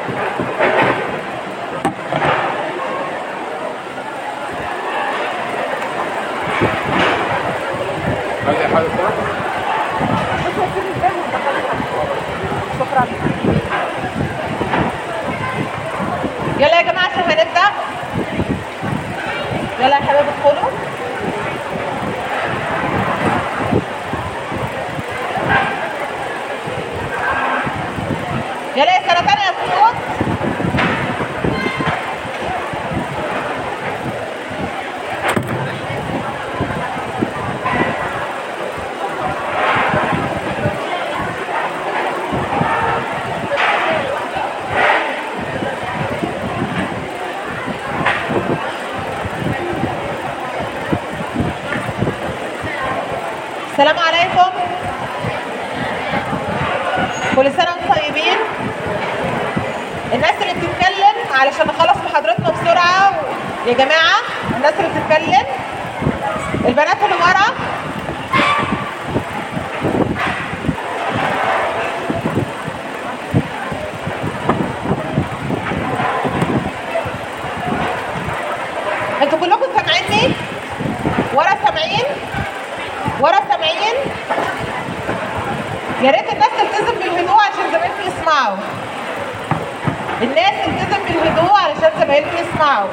خلي حاجة صح؟ شكرا يلا يا جماعه عشان هنبدا يلا يا حبايبي ادخلوا يلا يا سنه تانية يا صوت السلام عليكم كل سنه وانتم طيبين الناس اللي بتتكلم علشان نخلص محاضرتنا بسرعه يا جماعه الناس اللي بتتكلم البنات اللي ورا انتوا كلكم سامعيني ورا سامعين ورا سامعين يا ريت الناس تلتزم بالهدوء عشان زمايلكم يسمعوا الناس تلتزم بالهدوء علشان زمايلكم يسمعوا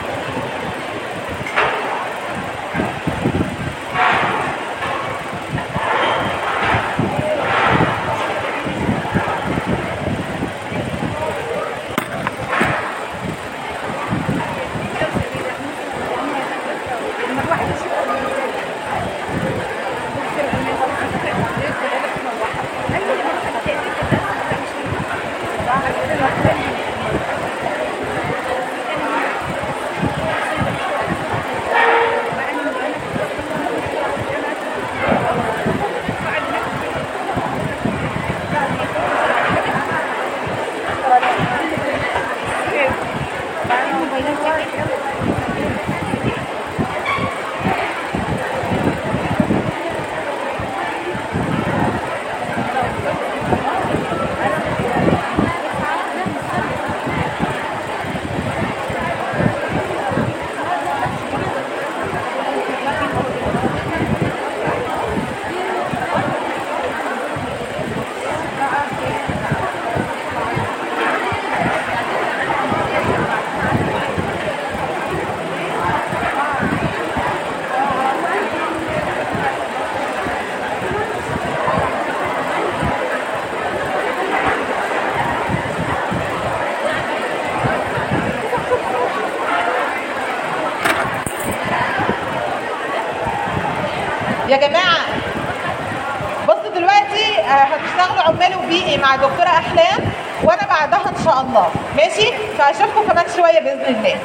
يا جماعه بصوا دلوقتي آه، هتشتغلوا عمال وبيئي مع دكتوره احلام وانا بعدها ان شاء الله ماشي فاشوفكم كمان شويه باذن الله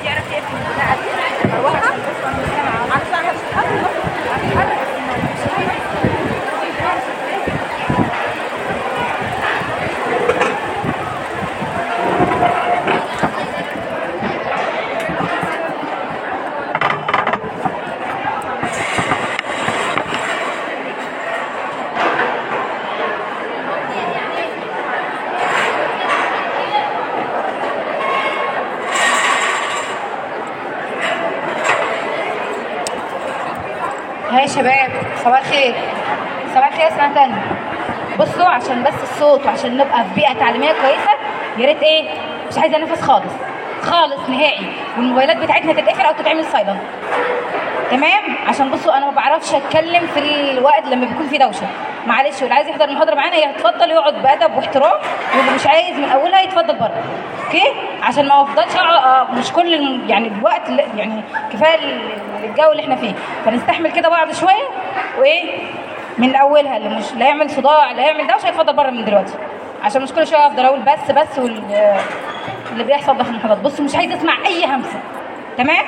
هاي شباب صباح الخير صباح الخير يا سنة تانية بصوا عشان بس الصوت وعشان نبقى في بيئة تعليمية كويسة يا ريت ايه مش عايزة نفس خالص خالص نهائي والموبايلات بتاعتنا تتقفل او تتعمل سايلنت تمام عشان بصوا انا ما بعرفش اتكلم في الوقت لما بيكون في دوشه معلش واللي عايز يحضر المحاضره معانا يتفضل يقعد بادب واحترام واللي مش عايز من اولها يتفضل بره اوكي عشان ما افضلش أقع- آه، مش كل الم- يعني الوقت اللي- يعني كفايه ال- الجو اللي احنا فيه فنستحمل كده بعض شويه وايه من اولها اللي مش لا يعمل صداع لا يعمل دوشه يتفضل بره من دلوقتي عشان مش كل شويه افضل اقول بس بس وال اللي بيحصل ده في المحاضرات بصوا مش عايز اسمع اي همسه تمام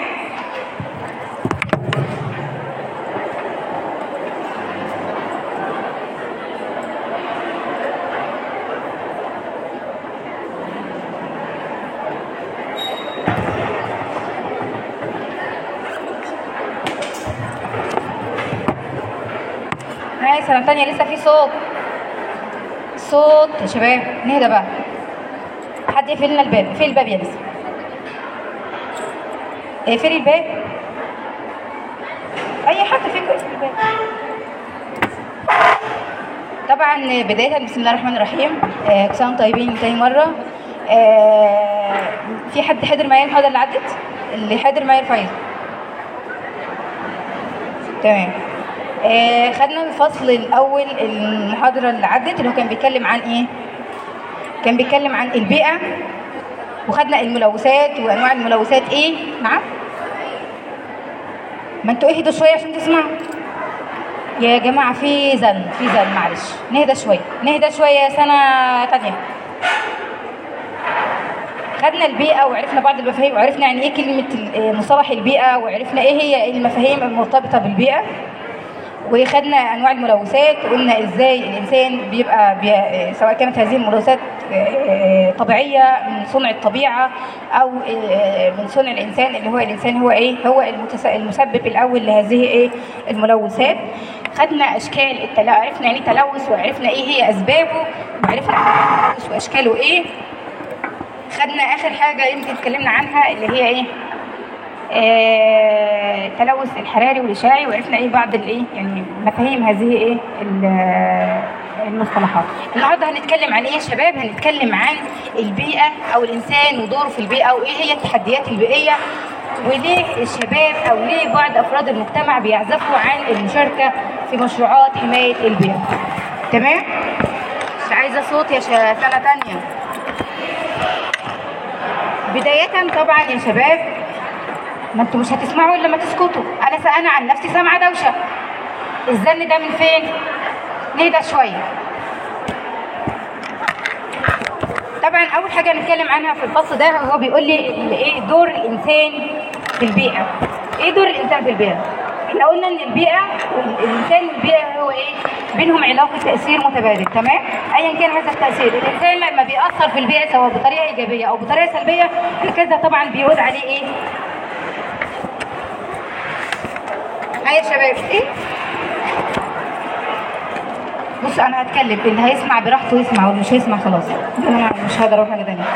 هاي سنة تانية لسه في صوت صوت يا شباب نهدى بقى حد يقفل لنا الباب اقفل الباب يا نسا اقفلي الباب اي حد فيكم يقفل الباب طبعا بداية بسم الله الرحمن الرحيم آه، كل سنة وانتم طيبين تاني مرة آه، في حد حضر معايا المحاضرة اللي عدت؟ اللي حضر معايا الفايل تمام آه، خدنا الفصل الأول المحاضرة اللي عدت اللي هو كان بيتكلم عن إيه؟ كان بيتكلم عن البيئة وخدنا الملوثات وأنواع الملوثات إيه؟ نعم؟ ما انتوا اهدوا شوية عشان تسمعوا يا جماعة في زن في زن معلش نهدى شوية نهدى شوية سنة تانية خدنا البيئة وعرفنا بعض المفاهيم وعرفنا يعني ايه كلمة ال- مصطلح البيئة وعرفنا ايه هي المفاهيم المرتبطة بالبيئة وخدنا انواع الملوثات وقلنا ازاي الانسان بيبقى بي... سواء كانت هذه الملوثات آه، طبيعيه من صنع الطبيعه او آه، من صنع الانسان اللي هو الانسان هو ايه هو المتس... المسبب الاول لهذه ايه الملوثات خدنا اشكال التل... عرفنا يعني تلوث وعرفنا ايه هي اسبابه وعرفنا التلوث واشكاله ايه خدنا اخر حاجه يمكن اتكلمنا عنها اللي هي ايه آه، التلوث الحراري والاشعاعي وعرفنا ايه بعض الايه يعني مفاهيم هذه ايه ال- المصطلحات النهارده هنتكلم عن ايه يا شباب هنتكلم عن البيئه او الانسان ودوره في البيئه وايه هي التحديات البيئيه وليه الشباب او ليه بعض افراد المجتمع بيعزفوا عن المشاركه في مشروعات حمايه البيئه تمام مش عايزه صوت يا شا- سنه تانية بدايه طبعا يا شباب ما انتوا مش هتسمعوا الا لما تسكتوا انا س- انا عن نفسي سامعه دوشه الزن ده من فين نهدى شويه طبعا اول حاجه نتكلم عنها في الفصل ده هو بيقول لي ال- ايه دور الانسان في البيئه ايه دور الانسان في البيئه احنا قلنا ان البيئه والانسان والبيئه هو ايه بينهم علاقه تاثير متبادل تمام ايا كان هذا التاثير الانسان لما بيأثر في البيئه سواء بطريقه ايجابيه او بطريقه سلبيه هكذا طبعا بيعود عليه ايه هيا يا شباب ايه بص انا هتكلم اللي هيسمع براحته يسمع واللي مش هيسمع خلاص انا مش هقدر اقول حاجه تانية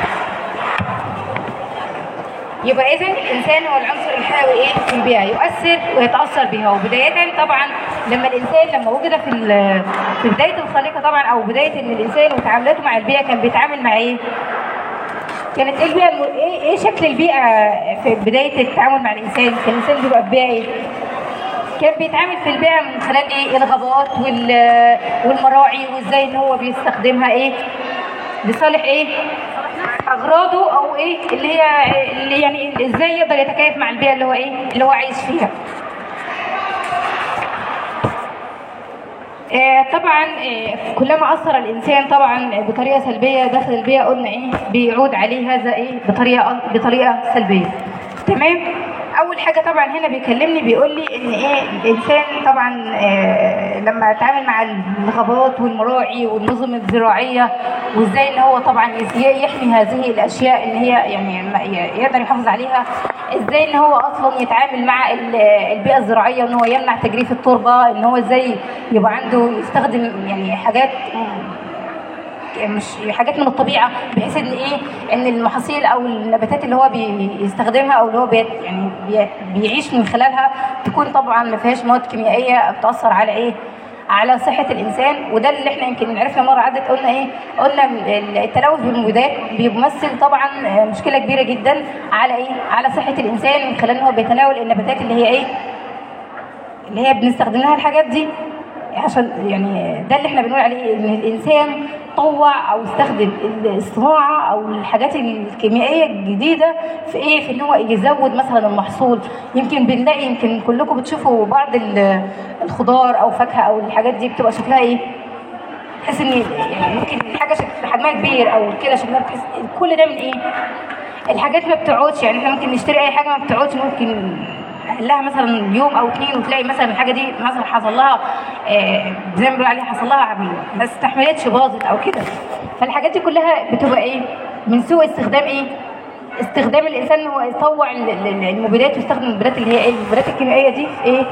يبقى اذا الانسان هو العنصر الحيوي ايه في البيئه يؤثر ويتاثر بها وبدايه طبعا لما الانسان لما وجد في ال- في بدايه الخليقه طبعا او بدايه ان الانسان وتعاملاته مع البيئه كان بيتعامل مع ايه؟ كانت ايه البيئه الم- ايه ايه شكل البيئه في بدايه التعامل مع الانسان؟ كان الانسان بيبقى في بيئه ايه؟ كان بيتعامل في البيئة من خلال ايه الغابات وال- والمراعي وازاي ان هو بيستخدمها ايه لصالح ايه اغراضه او ايه اللي هي اللي يعني ازاي يقدر يتكيف مع البيئة اللي هو ايه اللي هو عايش فيها آه، طبعا آه، كلما اثر الانسان طبعا بطريقه سلبيه داخل البيئه قلنا ايه بيعود عليه هذا ايه بطريقه بطريقه سلبيه تمام اول حاجه طبعا هنا بيكلمني بيقول لي ان ايه الانسان طبعا آه، لما اتعامل مع الغابات والمراعي والنظم الزراعيه وازاي ان هو طبعا يز- يحمي هذه الاشياء اللي هي يعني ما- ي- يقدر يحافظ عليها ازاي ان هو اصلا يتعامل مع ال- البيئه الزراعيه وان هو يمنع تجريف التربه ان هو ازاي يبقى عنده يستخدم يعني حاجات مش حاجات من الطبيعه بحيث ان ايه ان المحاصيل او النباتات اللي هو بيستخدمها او اللي هو بيت يعني بي- بيعيش من خلالها تكون طبعا ما فيهاش مواد كيميائيه بتاثر على ايه على صحة الإنسان وده اللي احنا يمكن عرفنا مرة عدت قلنا إيه؟ قلنا التلوث بالمبيدات بيمثل طبعا مشكلة كبيرة جدا على إيه؟ على صحة الإنسان من خلال إن هو بيتناول النباتات اللي هي إيه؟ اللي هي بنستخدم لها الحاجات دي عشان يعني ده اللي احنا بنقول عليه ان الانسان طوع او استخدم الصناعه او الحاجات الكيميائيه الجديده في ايه في ان هو يزود مثلا المحصول يمكن بنلاقي يمكن كلكم بتشوفوا بعض ال- الخضار او فاكهه او الحاجات دي بتبقى شكلها ايه تحس ان يعني ممكن حاجه شكل حجمها كبير او كده شكلها بتحس كل ده من ايه الحاجات ما بتقعدش يعني احنا ممكن نشتري اي حاجه ما بتقعدش ممكن لها مثلا يوم او اتنين وتلاقي مثلا الحاجه دي مثلا حصل لها آه، زي ما بيقولوا عليها حصل لها ما استحملتش باظت او كده فالحاجات دي كلها بتبقى ايه من سوء استخدام ايه استخدام الانسان إن هو يطوع ال- ال- المبيدات ويستخدم المبيدات اللي هي ايه المبيدات الكيميائيه دي في ايه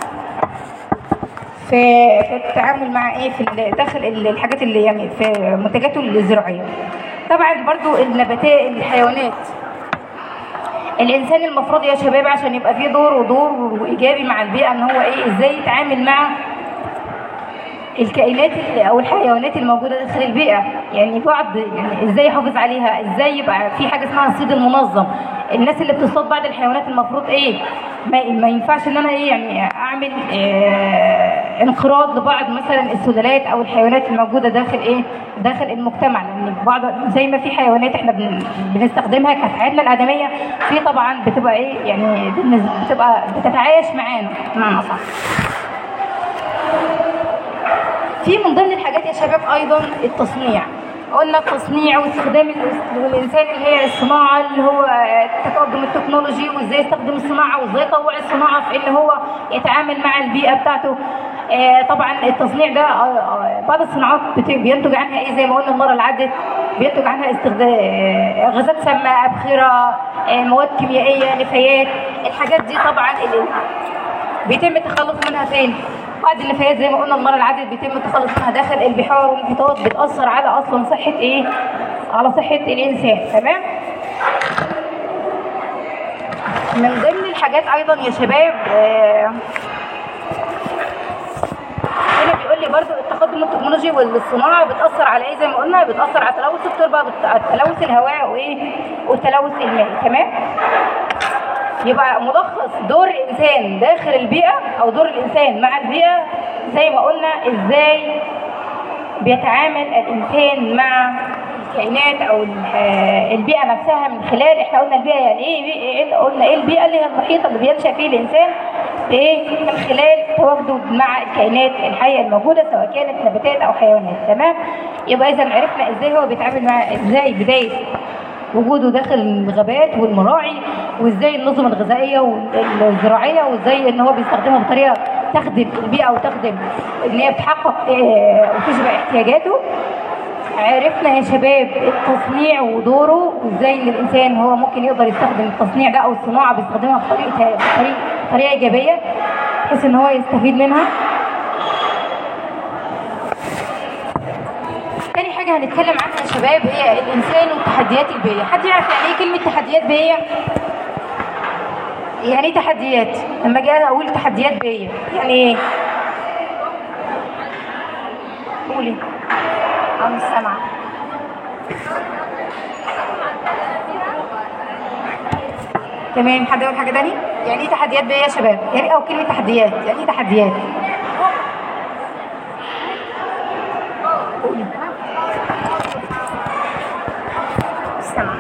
في في التعامل مع ايه في ال- داخل ال- الحاجات اللي يعني في منتجاته الزراعيه طبعا برضو النباتات الحيوانات الانسان المفروض يا شباب عشان يبقى فيه دور ودور وايجابي مع البيئه ان هو ايه ازاي يتعامل مع الكائنات اللي- او الحيوانات الموجوده داخل البيئه يعني بعض يعني ازاي يحافظ عليها ازاي يبقى في حاجه اسمها الصيد المنظم الناس اللي بتصطاد بعض الحيوانات المفروض ايه ما, ما ينفعش ان انا ايه يعني اعمل آه انقراض لبعض مثلا السلالات او الحيوانات الموجوده داخل ايه داخل المجتمع لان بعض زي ما في حيوانات احنا بن بنستخدمها كحياتنا الادميه في طبعا بتبقى ايه يعني بالنسبة- بتبقى بتتعايش معانا بمعنى اصح في من ضمن الحاجات يا شباب ايضا التصنيع قلنا التصنيع واستخدام ال- والانسان اللي هي الصناعه اللي هو التقدم التكنولوجي وازاي يستخدم الصناعه وازاي يطوع الصناعه في ان هو يتعامل مع البيئه بتاعته آه، طبعا التصنيع ده آه، آه، بعض الصناعات بت- بينتج عنها ايه زي ما قلنا المره اللي عدت بينتج عنها استخدام آه، غازات سامه ابخره آه، مواد كيميائيه نفايات الحاجات دي طبعا اللي بيتم التخلص منها فين؟ بعض النفايات زي ما قلنا المره اللي عدت بيتم التخلص منها داخل البحار والمحيطات بتاثر على اصلا صحه ايه؟ على صحه الانسان تمام؟ من ضمن الحاجات ايضا يا شباب آه، هنا بيقول لي برضو التقدم التكنولوجي والصناعه بتاثر على ايه زي ما قلنا بتاثر على تلوث التربه بت- تلوث الهواء وايه والتلوث المائي تمام يبقى ملخص دور الانسان داخل البيئه او دور الانسان مع البيئه زي ما قلنا ازاي بيتعامل الانسان مع الكائنات او ال- آه، البيئه نفسها من خلال احنا قلنا البيئه يعني ايه إيه- قلنا ايه البيئه اللي هي المحيط اللي بينشا فيه الانسان ايه من خلال تواجده مع الكائنات الحيه الموجوده سواء كانت نباتات او حيوانات تمام يبقى اذا عرفنا ازاي هو بيتعامل مع ازاي بدايه وجوده داخل الغابات والمراعي وازاي النظم الغذائيه والزراعيه وازاي ان هو بيستخدمها بطريقه تخدم البيئه وتخدم ان هي بتحقق آه، وتشبع احتياجاته عرفنا يا شباب التصنيع ودوره وازاي ان الانسان هو ممكن يقدر يستخدم التصنيع ده او الصناعه بيستخدمها بطريقه بطريقه طريقه ايجابيه بحيث ان هو يستفيد منها تاني حاجة هنتكلم عنها يا شباب هي الإنسان والتحديات البيئية، حد يعرف يعني إيه كلمة تحديات بيئية؟ يعني إيه تحديات؟ لما أجي أنا أقول تحديات بيئية، يعني إيه؟ قولي أنا مش سامعة تمام حد يقول حاجة تاني؟ يعني إيه تحديات بيئية يا شباب؟ يعني إيه أو كلمة تحديات؟ يعني إيه تحديات؟ قولي مش سامعة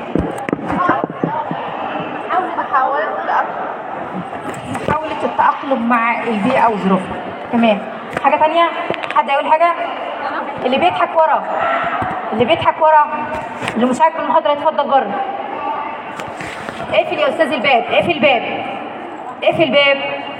محاولة التأقلم مع البيئة وظروفها تمام حاجة تانية حد يقول حاجة اللي بيضحك ورا اللي بيضحك ورا اللي مش عاجبه المحاضرة يتفضل بره اقفل يا استاذ الباب اقفل الباب اقفل الباب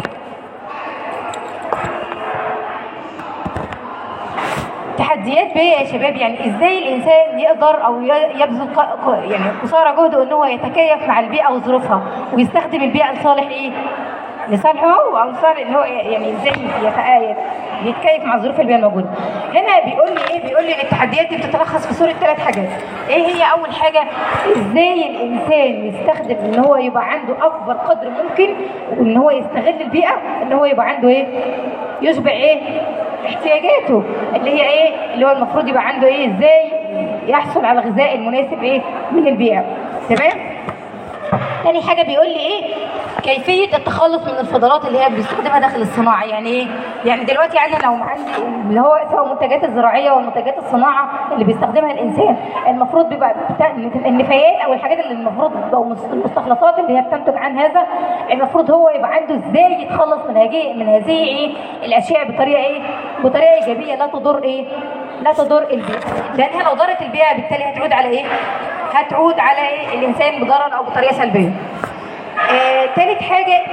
تحديات بيئة يا شباب يعني ازاي الانسان يقدر او ي- يبذل ق- ق- يعني قصارى جهده ان هو يتكيف مع البيئة وظروفها ويستخدم البيئة لصالح ايه؟ لصالحه هو او لصالح ان هو يعني ازاي يتآيد يتكيف مع ظروف البيئة الموجودة. هنا بيقول لي ايه؟ بيقول لي ان التحديات دي بتتلخص في صورة ثلاث حاجات. ايه هي اول حاجة؟ ازاي الانسان يستخدم ان هو يبقى عنده اكبر قدر ممكن وان هو يستغل البيئة ان هو يبقى عنده ايه؟ يشبع ايه؟ احتياجاته اللي هي ايه اللي هو المفروض يبقى عنده ايه ازاي يحصل على الغذاء المناسب ايه من البيئه تمام تاني حاجه بيقول لي ايه كيفيه التخلص من الفضلات اللي هي بيستخدمها داخل الصناعه يعني ايه يعني دلوقتي انا لو عندي اللي هو سواء المنتجات الزراعيه والمنتجات الصناعه اللي بيستخدمها الانسان المفروض بيبقى بتا- النفايات او الحاجات اللي المفروض او المستخلصات اللي هي بتنتج عن هذا المفروض هو يبقى عنده ازاي يتخلص من هذه من هذه ايه الاشياء بطريقه ايه بطريقه ايجابيه لا تضر ايه لا تضر البيئه لانها لو ضرت البيئه بالتالي هتعود على ايه هتعود على إيه؟ الانسان بضرر او بطريقه سلبيه آه، تالت حاجة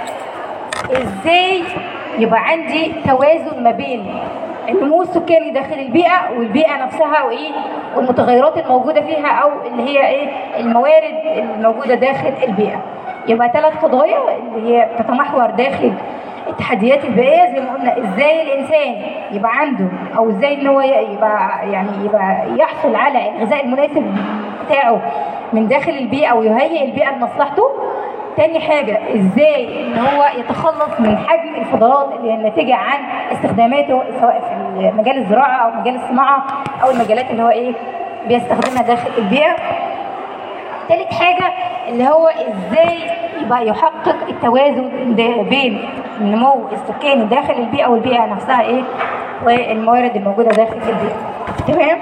ازاي يبقى عندي توازن ما بين النمو السكاني داخل البيئة والبيئة نفسها وايه والمتغيرات الموجودة فيها او اللي هي ايه الموارد الموجودة داخل البيئة يبقى ثلاث قضايا اللي هي بتتمحور داخل التحديات البيئيه زي ما قلنا ازاي الانسان يبقى عنده او ازاي ان هو يبقى يعني يبقى يحصل على الغذاء المناسب بتاعه من داخل البيئه ويهيئ البيئه لمصلحته تاني حاجة ازاي ان هو يتخلص من حجم الفضلات اللي هي الناتجة عن استخداماته سواء في مجال الزراعة او مجال الصناعة او المجالات اللي هو ايه بيستخدمها داخل البيئة تالت حاجة اللي هو ازاي يبقى يحقق التوازن ده بين النمو السكاني داخل البيئة والبيئة نفسها ايه والموارد الموجودة داخل البيئة تمام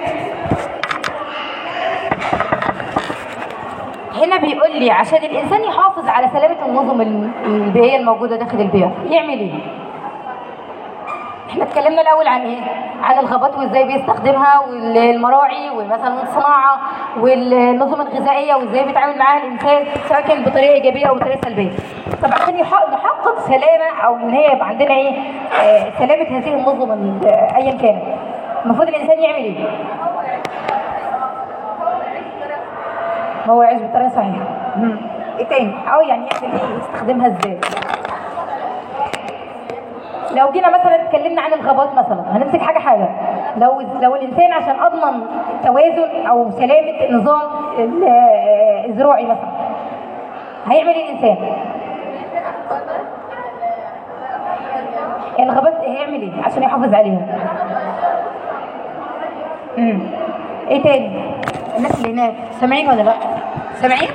هنا بيقول لي عشان الانسان يحافظ على سلامة النظم البيئية الموجودة داخل البيئة يعمل ايه؟ احنا اتكلمنا الاول عن ايه عن الغابات وازاي بيستخدمها والمراعي ومثلا الصناعه والنظم الغذائيه وازاي بيتعامل معاها الانسان سواء كان بطريقه ايجابيه او بطريقه سلبيه طب عشان يحقق نحقق سلامه او ان هي يبقى عندنا ايه آه سلامه هذه النظم ال- آه، ايا كانت المفروض الانسان يعمل ايه هو يعيش بطريقه صحيحه مم. ايه تاني او يعني يعمل ايه يستخدمها ازاي لو جينا مثلا اتكلمنا عن الغابات مثلا هنمسك حاجه حاجه لو لو الانسان عشان اضمن توازن او سلامه النظام ال- آه، الزراعي مثلا هيعمل ايه الانسان؟ الغابات هيعمل ايه عشان يحافظ عليها؟ امم ايه تاني؟ الناس اللي هناك سامعين ولا لا؟ سامعين؟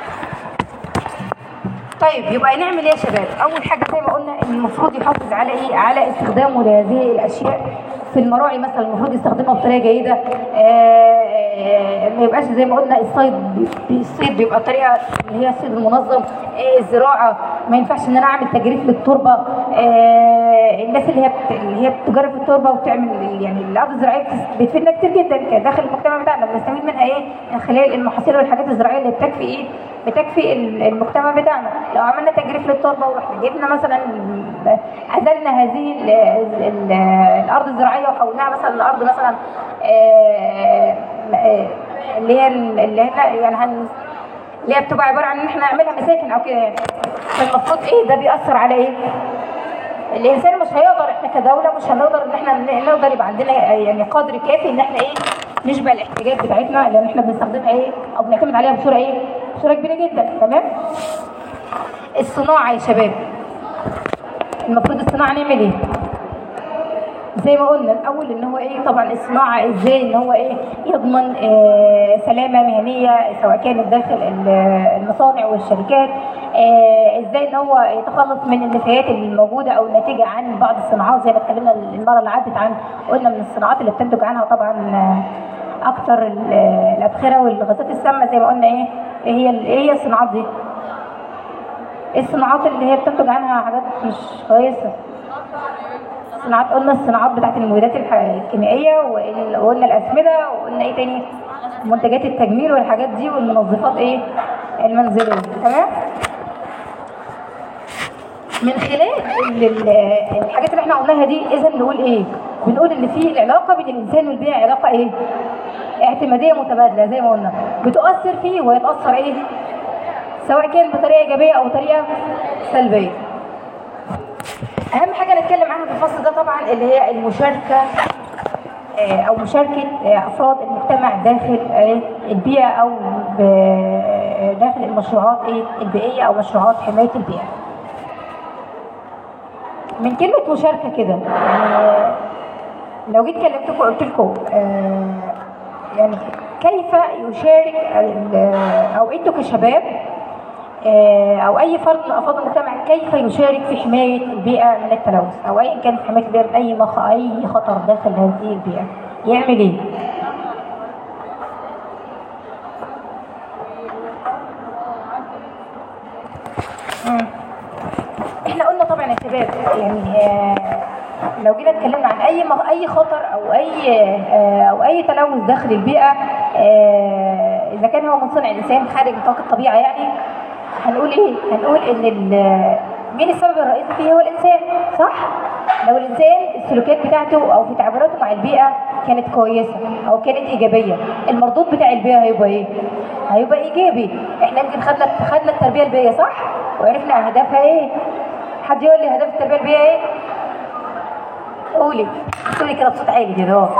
طيب يبقى نعمل ايه يا شباب؟ اول حاجه زي ما قلنا ان المفروض يحافظ على ايه؟ على استخدامه لهذه الاشياء في المراعي مثلا المفروض يستخدمها بطريقه جيده آه، آه، ما يبقاش زي ما قلنا الصيد بي- الصيد بيبقى طريقه اللي هي الصيد المنظم آه، الزراعه ما ينفعش ان انا اعمل تجريف للتربه آه، الناس اللي هي بت- اللي هي بتجرف التربه وبتعمل يعني الارض الزراعيه بتس- بتفيدنا كتير جدا داخل المجتمع بتاعنا بنستفيد منها ايه؟ من خلال المحاصيل والحاجات الزراعيه اللي بتكفي ايه؟ بتكفي ال- المجتمع بتاعنا لو عملنا تجريف للتربه ورحنا جبنا مثلا عزلنا هذه ال ال الارض الزراعيه وحولناها مثلا لارض مثلا آه، آه، اللي هي ال- اللي هنا يعني هن اللي هي بتبقى عباره عن ان احنا نعملها مساكن او كده يعني فالمفروض ايه ده بيأثر على ايه؟ الانسان مش هيقدر احنا كدوله مش هنقدر ان احنا ن- نقدر يبقى عندنا يعني قدر كافي ان احنا ايه نشبع الاحتياجات بتاعتنا لان احنا بنستخدمها ايه او بنعتمد عليها بصوره ايه؟ بصوره كبيره جدا تمام؟ الصناعه يا شباب المفروض الصناعه نعمل ايه؟ زي ما قلنا الاول ان هو ايه طبعا الصناعه ازاي ان هو ايه يضمن آه سلامه مهنيه سواء كانت داخل ال- المصانع والشركات آه ازاي ان هو يتخلص من النفايات الموجوده او الناتجه عن بعض الصناعات زي ما اتكلمنا المره اللي عدت عن قلنا من الصناعات اللي بتنتج عنها طبعا آه، اكتر ال- الابخره والغازات السامه زي ما قلنا ايه ايه هي ال- ايه هي الصناعات دي؟ الصناعات اللي هي بتنتج عنها حاجات مش كويسه الصناعات قلنا الصناعات بتاعت المبيدات الح- الكيميائيه وال- وقلنا الاسمده وقلنا ايه تاني منتجات التجميل والحاجات دي والمنظفات ايه المنزليه تمام من خلال ال- ال- الحاجات اللي احنا قلناها دي اذا نقول ايه بنقول ان في العلاقه بين الانسان والبيئه علاقه ايه اعتماديه متبادله زي ما قلنا بتؤثر فيه ويتاثر ايه سواء كان بطريقه ايجابيه او طريقه سلبيه اهم حاجه نتكلم عنها في الفصل ده طبعا اللي هي المشاركه آه، او مشاركه آه، افراد المجتمع داخل آه، البيئه او ب- داخل المشروعات ايه البيئيه او مشروعات حمايه البيئه من كلمه مشاركه كده يعني لو جيت كلمتكم قلت لكم آه، يعني كيف يشارك ال- او انتوا كشباب آه، او اي فرد من افراد المجتمع كيف يشارك في حمايه البيئه من التلوث او ايا كان في حمايه البيئه من اي مخ اي خطر داخل هذه البيئه يعمل ايه؟ مم. احنا قلنا طبعا يا شباب يعني آه، لو جينا اتكلمنا عن اي مخ... اي خطر او اي آه، او اي تلوث داخل البيئه آه، اذا كان هو من صنع الانسان خارج نطاق الطبيعه يعني هنقول ايه؟ هنقول ان ال- مين السبب الرئيسي فيه هو الانسان صح؟ لو الانسان السلوكيات بتاعته او في تعاملاته مع البيئه كانت كويسه او كانت ايجابيه المردود بتاع البيئه هيبقى ايه؟ هيبقى ايجابي احنا يمكن خدنا خدنا التربيه البيئيه صح؟ وعرفنا اهدافها ايه؟ حد يقول لي اهداف التربيه البيئيه ايه قولي قولي كده بصوت عالي كده اهو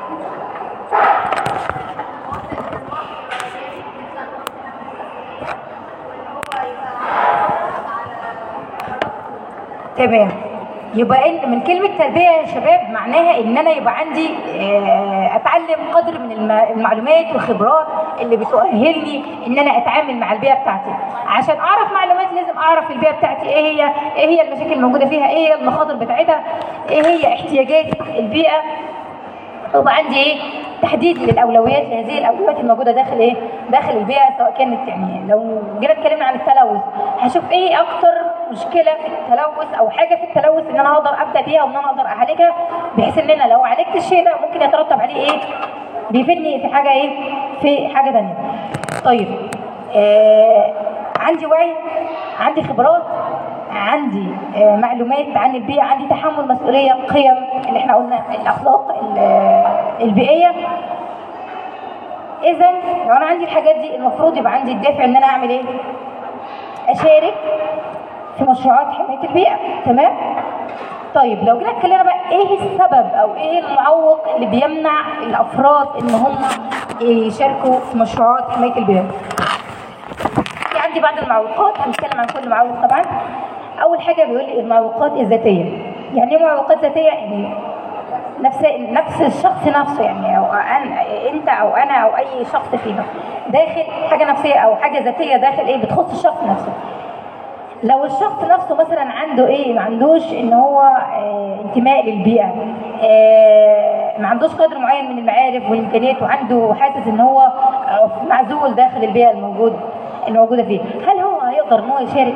تمام يبقى إن من كلمة تربية يا شباب معناها إن أنا يبقى عندي آه، أتعلم قدر من الم- المعلومات والخبرات اللي بتؤهلني إن أنا أتعامل مع البيئة بتاعتي عشان أعرف معلومات لازم أعرف البيئة بتاعتي إيه هي إيه هي المشاكل الموجودة فيها إيه هي المخاطر بتاعتها إيه هي احتياجات البيئة يبقى عندي ايه تحديد للاولويات لهذه الاولويات الموجوده داخل ايه داخل البيئه سواء كانت يعني لو جينا اتكلمنا عن التلوث هشوف ايه اكتر مشكله في التلوث او حاجه في التلوث ان انا اقدر ابدا بيها وان انا اقدر اعالجها بحيث ان انا لو عالجت الشيء ده ممكن يترتب عليه ايه بيفيدني في حاجه ايه في حاجه ثانيه طيب آه عندي وعي عندي خبرات عندي آه، معلومات عن البيئة عندي تحمل مسؤولية قيم اللي احنا قلنا الأخلاق ال- آه، البيئية إذا لو أنا عندي الحاجات دي المفروض يبقى عندي الدافع إن أنا أعمل إيه؟ أشارك في مشروعات حماية البيئة تمام؟ طيب لو جينا اتكلمنا بقى ايه السبب او ايه المعوق اللي بيمنع الافراد ان هم يشاركوا في مشروعات حمايه البيئه؟ في عندي بعض المعوقات هنتكلم عن كل معوق طبعا اول حاجه بيقول لي المعوقات الذاتيه يعني ايه معوقات ذاتيه يعني نفس نفس الشخص نفسه يعني او أنا انت او انا او اي شخص فينا داخل حاجه نفسيه او حاجه ذاتيه داخل ايه بتخص الشخص نفسه لو الشخص نفسه مثلا عنده ايه ما عندوش ان هو آه انتماء للبيئه آه ما عندوش قدر معين من المعارف والامكانيات وعنده حاسس ان هو آه، معزول داخل البيئه الموجود الموجوده فيه هل هو هيقدر ان هو يشارك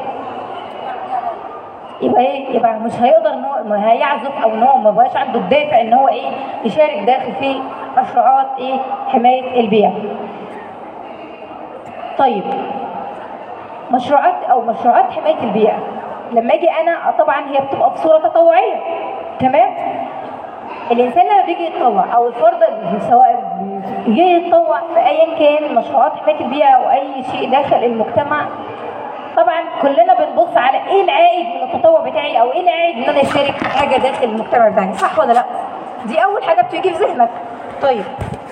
يبقى ايه يبقى مش هيقدر ان هو ما هيعزف او ان هو ما بقاش عنده الدافع ان هو ايه يشارك داخل في مشروعات ايه حمايه البيئه طيب مشروعات او مشروعات حمايه البيئه لما اجي انا طبعا هي بتبقى بصوره تطوعيه تمام الانسان لما بيجي يتطوع او الفرد سواء بيجي يتطوع في ايا كان مشروعات حمايه البيئه او اي شيء داخل المجتمع طبعا كلنا بنبص على ايه العائد من التطوع بتاعي او ايه العائد ان انا اشارك في حاجه داخل المجتمع بتاعي صح ولا لا دي اول حاجه بتيجي في ذهنك طيب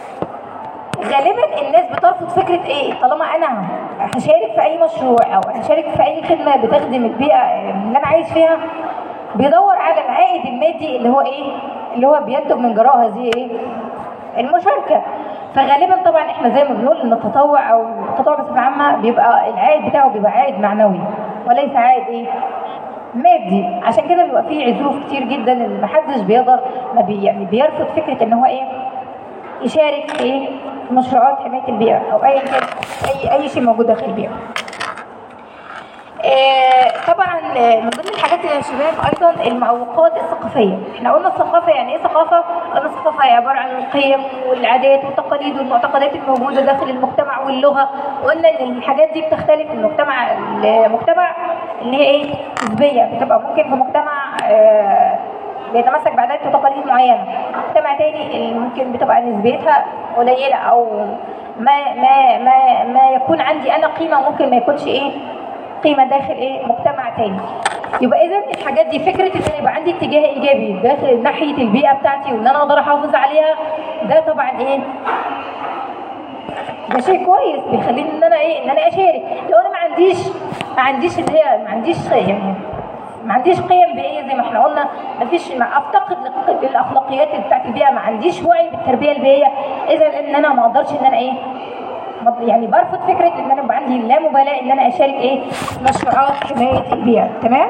غالبا الناس بترفض فكره ايه طالما انا هشارك في اي مشروع او هشارك في اي خدمه بتخدم البيئه اللي انا عايش فيها بيدور على العائد المادي اللي هو ايه اللي هو بينتج من جراء هذه ايه المشاركه فغالبا طبعا احنا زي ما بنقول ان التطوع او التطوع بصفه عامه بيبقى العائد بتاعه بيبقى عائد معنوي وليس عائد ايه مادي عشان كده بيبقى فيه عزوف كتير جدا اللي محدش بيقدر ما بي يعني بيرفض فكره ان هو ايه يشارك في ايه في مشروعات حمايه البيئه او ايا كان اي اي شيء موجود داخل البيئه آه، طبعا آه، من ضمن الحاجات يا شباب ايضا المعوقات الثقافيه احنا قلنا الثقافه يعني ايه ثقافه قلنا الثقافه هي عباره عن القيم والعادات والتقاليد والمعتقدات الموجوده داخل المجتمع واللغه وقلنا ان الحاجات دي بتختلف من مجتمع لمجتمع اللي هي ايه نسبيه بتبقى ممكن في مجتمع آه، بيتمسك بعادات وتقاليد معينه مجتمع تاني اللي ممكن بتبقى نسبيتها قليله او ما ما ما ما يكون عندي انا قيمه ممكن ما يكونش ايه قيمه داخل ايه مجتمع تاني يبقى اذا الحاجات دي فكره ان أنا يبقى عندي اتجاه ايجابي داخل ناحيه البيئه بتاعتي وان انا اقدر احافظ عليها ده طبعا ايه ده شيء كويس بيخليني ان انا ايه ان انا اشارك لو انا ما عنديش ما عنديش اللي هي ما عنديش يعني ما عنديش قيم بيئيه زي ما احنا قلنا ما فيش ما افتقد للق- للاخلاقيات بتاعت البيئه ما عنديش وعي بالتربيه البيئيه اذا ان انا ما اقدرش ان انا ايه ما- يعني برفض فكره ان انا يبقى عندي لا مبالاه ان انا اشارك ايه مشروعات حمايه البيئه تمام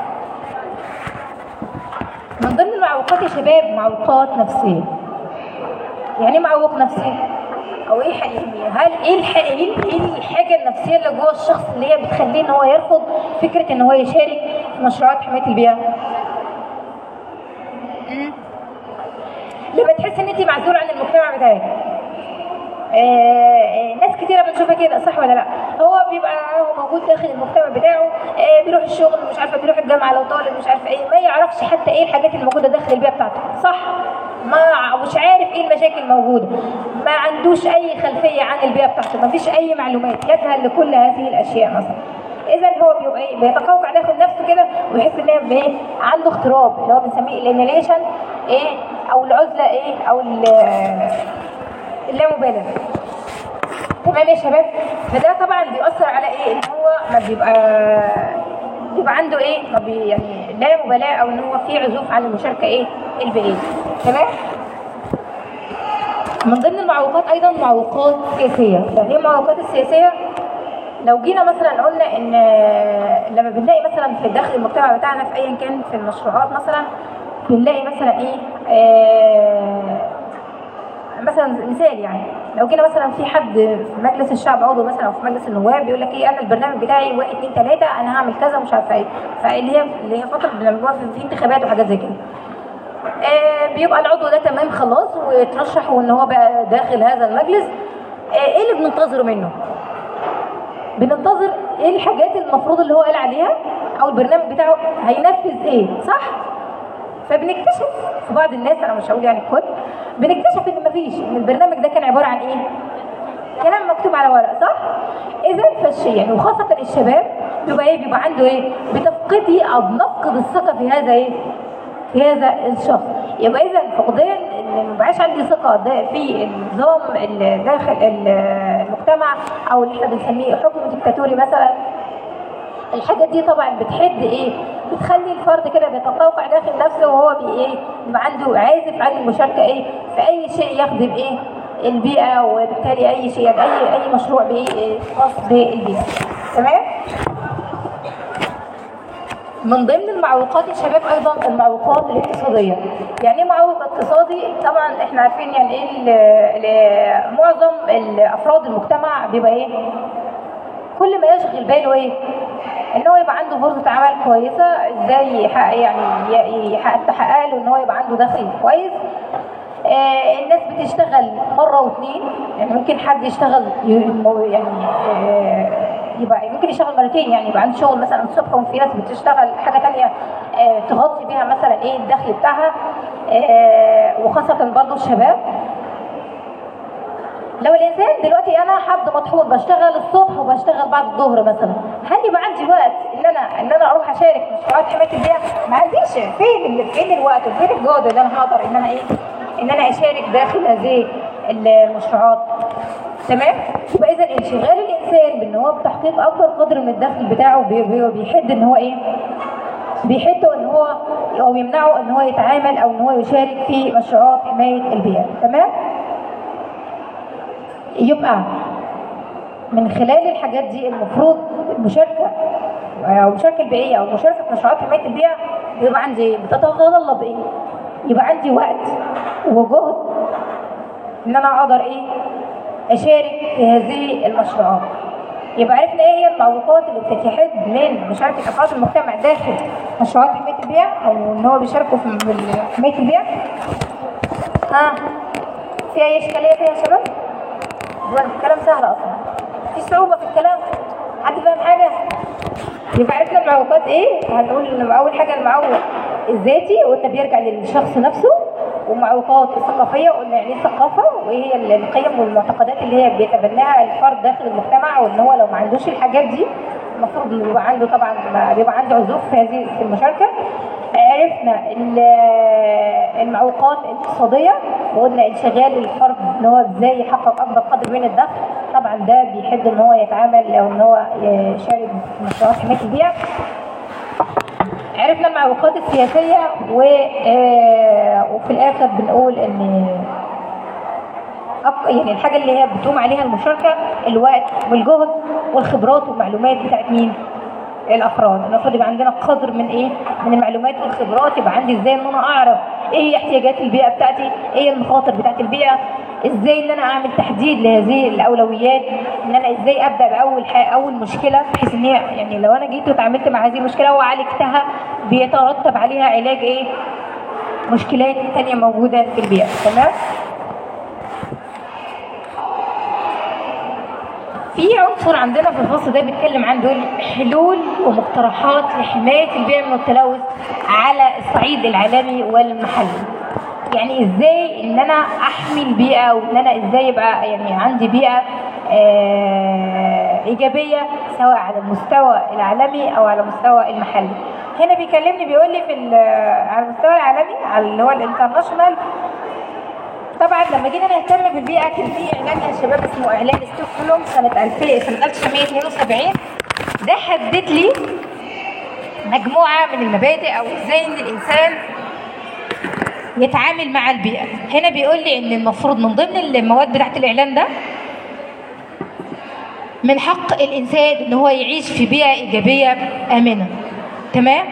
من ضمن المعوقات يا شباب معوقات نفسيه يعني ايه معوق نفسي او ايه ح- يعني هل ايه الح... ايه إيه الحاجه النفسيه اللي جوه الشخص اللي هي بتخليه ان هو يرفض فكره ان هو يشارك في مشروعات حمايه البيئه مم. لما تحس ان انت معزول عن المجتمع بتاعك آه، ناس كتيرة بنشوفها كده صح ولا لا هو بيبقى هو موجود داخل المجتمع بتاعه آه، بيروح الشغل مش عارفه بيروح الجامعه لو طالب مش عارفه ايه ما يعرفش حتى ايه الحاجات الموجوده داخل البيئه بتاعته صح ما مش عارف ايه المشاكل الموجوده ما عندوش اي خلفيه عن البيئه بتاعته ما فيش اي معلومات يجهل لكل هذه الاشياء مثلا اذا هو بيبقى ايه بيتقوقع داخل نفسه كده ويحس ان هو ايه عنده اغتراب اللي هو بنسميه الانيليشن ايه او العزله ايه او ال- اللامبالغه تمام يا شباب فده طبعا بيأثر على ايه ان هو ما بيبقى بيبقى عنده ايه ما بي يعني لا مبالاه او ان هو في عزوف عن المشاركه ايه البيئيه تمام من ضمن المعوقات ايضا معوقات سياسيه يعني ايه المعوقات السياسيه لو جينا مثلا قلنا ان لما بنلاقي مثلا في داخل المجتمع بتاعنا في ايا كان في المشروعات مثلا بنلاقي مثلا ايه آه مثلا مثال يعني لو جينا مثلا في حد في مجلس الشعب عضو مثلا او في مجلس النواب بيقول لك ايه انا البرنامج بتاعي واحد اتنين تلاته انا هعمل كذا ومش عارفه ايه فاللي هي اللي هي فتره بنعملوها في- في انتخابات وحاجات زي كده آه، بيبقى العضو ده تمام خلاص ويترشح وان هو بقى داخل هذا المجلس آه، ايه اللي بننتظره منه؟ بننتظر ايه الحاجات المفروض اللي هو قال عليها او البرنامج بتاعه هينفذ ايه صح؟ فبنكتشف في بعض الناس انا مش هقول يعني الكل بنكتشف ان مفيش ان البرنامج ده كان عباره عن ايه؟ كلام مكتوب على ورق صح؟ اذا فالشيء يعني وخاصه الشباب بيبقى ايه بيبقى عنده ايه؟ بتفقدي او بنفقد الثقه في هذا ايه؟ في هذا الشخص يبقى اذا فقدان ان ما بقاش عندي ثقه ده في النظام اللي داخل المجتمع او اللي احنا بنسميه حكم ديكتاتوري مثلا الحاجة دي طبعا بتحد ايه؟ بتخلي الفرد كده بيتقوقع داخل نفسه وهو بي ايه؟ بيبقى عنده عازف عن المشاركة ايه؟ في أي شيء يخدم ايه؟ البيئة وبالتالي أي شيء يعني أي أي مشروع بايه؟ إيه؟ خاص بالبيئة. تمام؟ من ضمن المعوقات يا شباب ايضا المعوقات الاقتصاديه يعني ايه معوق اقتصادي طبعا احنا عارفين يعني ايه ال- ال- معظم الافراد المجتمع بيبقى ايه كل ما يشغل باله ايه ان هو يبقى عنده فرصه عمل كويسه ازاي يحقق يعني ي- يحقق تحقق له ان هو يبقى عنده دخل كويس آه الناس بتشتغل مره واثنين يعني ممكن حد يشتغل ي- يعني آه يبقى ممكن يشتغل مرتين يعني يبقى عنده شغل مثلا الصبح وفي ناس بتشتغل حاجه تانية آه تغطي بيها مثلا ايه الدخل بتاعها آه وخاصه برضه الشباب لو الانسان دلوقتي انا حد مطحون بشتغل الصبح وبشتغل بعد الظهر مثلا هل يبقى عندي وقت ان انا ان انا اروح اشارك في مشروعات حمايه البيئه ما عنديش فين ال- فين الوقت وفين الجهد اللي انا هقدر ان انا ايه ان انا اشارك داخل هذه المشروعات تمام يبقى اذا انشغال الانسان بان هو بتحقيق اكبر قدر من الدخل بتاعه بي- بي- بيحد ان هو ايه بيحده ان هو او يمنعه ان هو يتعامل او ان هو يشارك في مشروعات حمايه البيئه تمام يبقى من خلال الحاجات دي المفروض المشاركه او المشاركه البيئيه او المشاركه في مشروعات حمايه البيئه بيبقى عندي بتتطلب ايه؟ يبقى عندي وقت وجهد ان انا اقدر ايه؟ اشارك في هذه المشروعات. يبقى عرفنا ايه هي المعوقات اللي بتتحد من مشاركه افراد المجتمع داخل مشروعات حمايه البيئه او ان هو بيشاركوا في في حمايه البيئه. ها في اي اشكاليه فيها يا شباب؟ هو الكلام سهل اصلا في صعوبه في الكلام حد فاهم حاجه يبقى عرفنا المعوقات ايه هنقول ان اول حاجه المعوق الذاتي وده بيرجع للشخص نفسه ومعوقات الثقافيه قلنا يعني ايه الثقافه وايه هي القيم والمعتقدات اللي هي بيتبناها الفرد داخل المجتمع وان هو لو ما عندوش الحاجات دي المفروض انه يبقى عنده طبعا بيبقى عنده عزوف في هذه في المشاركه عرفنا ال- المعوقات الاقتصاديه وقلنا انشغال الفرد ان هو ازاي يحقق اكبر قدر من الدخل طبعا ده بيحب ان هو يتعامل او ان هو يشارك في مشروعات حمايه البيئه عرفنا المعوقات السياسيه و آه، وفي الاخر بنقول ان أك- يعني الحاجه اللي هي بتقوم عليها المشاركه الوقت والجهد والخبرات والمعلومات بتاعت مين؟ الافراد المفروض يبقى عندنا قدر من ايه من المعلومات والخبرات يبقى عندي ازاي ان انا اعرف ايه هي احتياجات البيئه بتاعتي ايه المخاطر بتاعت البيئه ازاي ان انا اعمل تحديد لهذه الاولويات ان انا ازاي ابدا باول حاجة اول مشكله بحيث ان هي يعني لو انا جيت وتعاملت مع هذه المشكله وعالجتها بيترتب عليها علاج ايه مشكلات تانية موجوده في البيئه تمام في عنصر عندنا في الفصل ده بيتكلم عن دول حلول ومقترحات لحماية البيئة من التلوث على الصعيد العالمي والمحلي يعني ازاي ان انا احمي البيئة وان انا ازاي يبقى يعني عندي بيئة آه، ايجابيه سواء على المستوى العالمي او على المستوى المحلي هنا بيكلمني بيقول لي في ال- على المستوى العالمي على اللي هو الانترناشونال طبعا لما جينا نهتم بالبيئه كان في اعلان يا شباب اسمه اعلان ستوكهولم سنه 2000 سنه 1972 ده حدد لي مجموعه من المبادئ او ازاي ان الانسان يتعامل مع البيئه هنا بيقول لي ان المفروض من ضمن المواد بتاعت الاعلان ده من حق الانسان ان هو يعيش في بيئه ايجابيه امنه تمام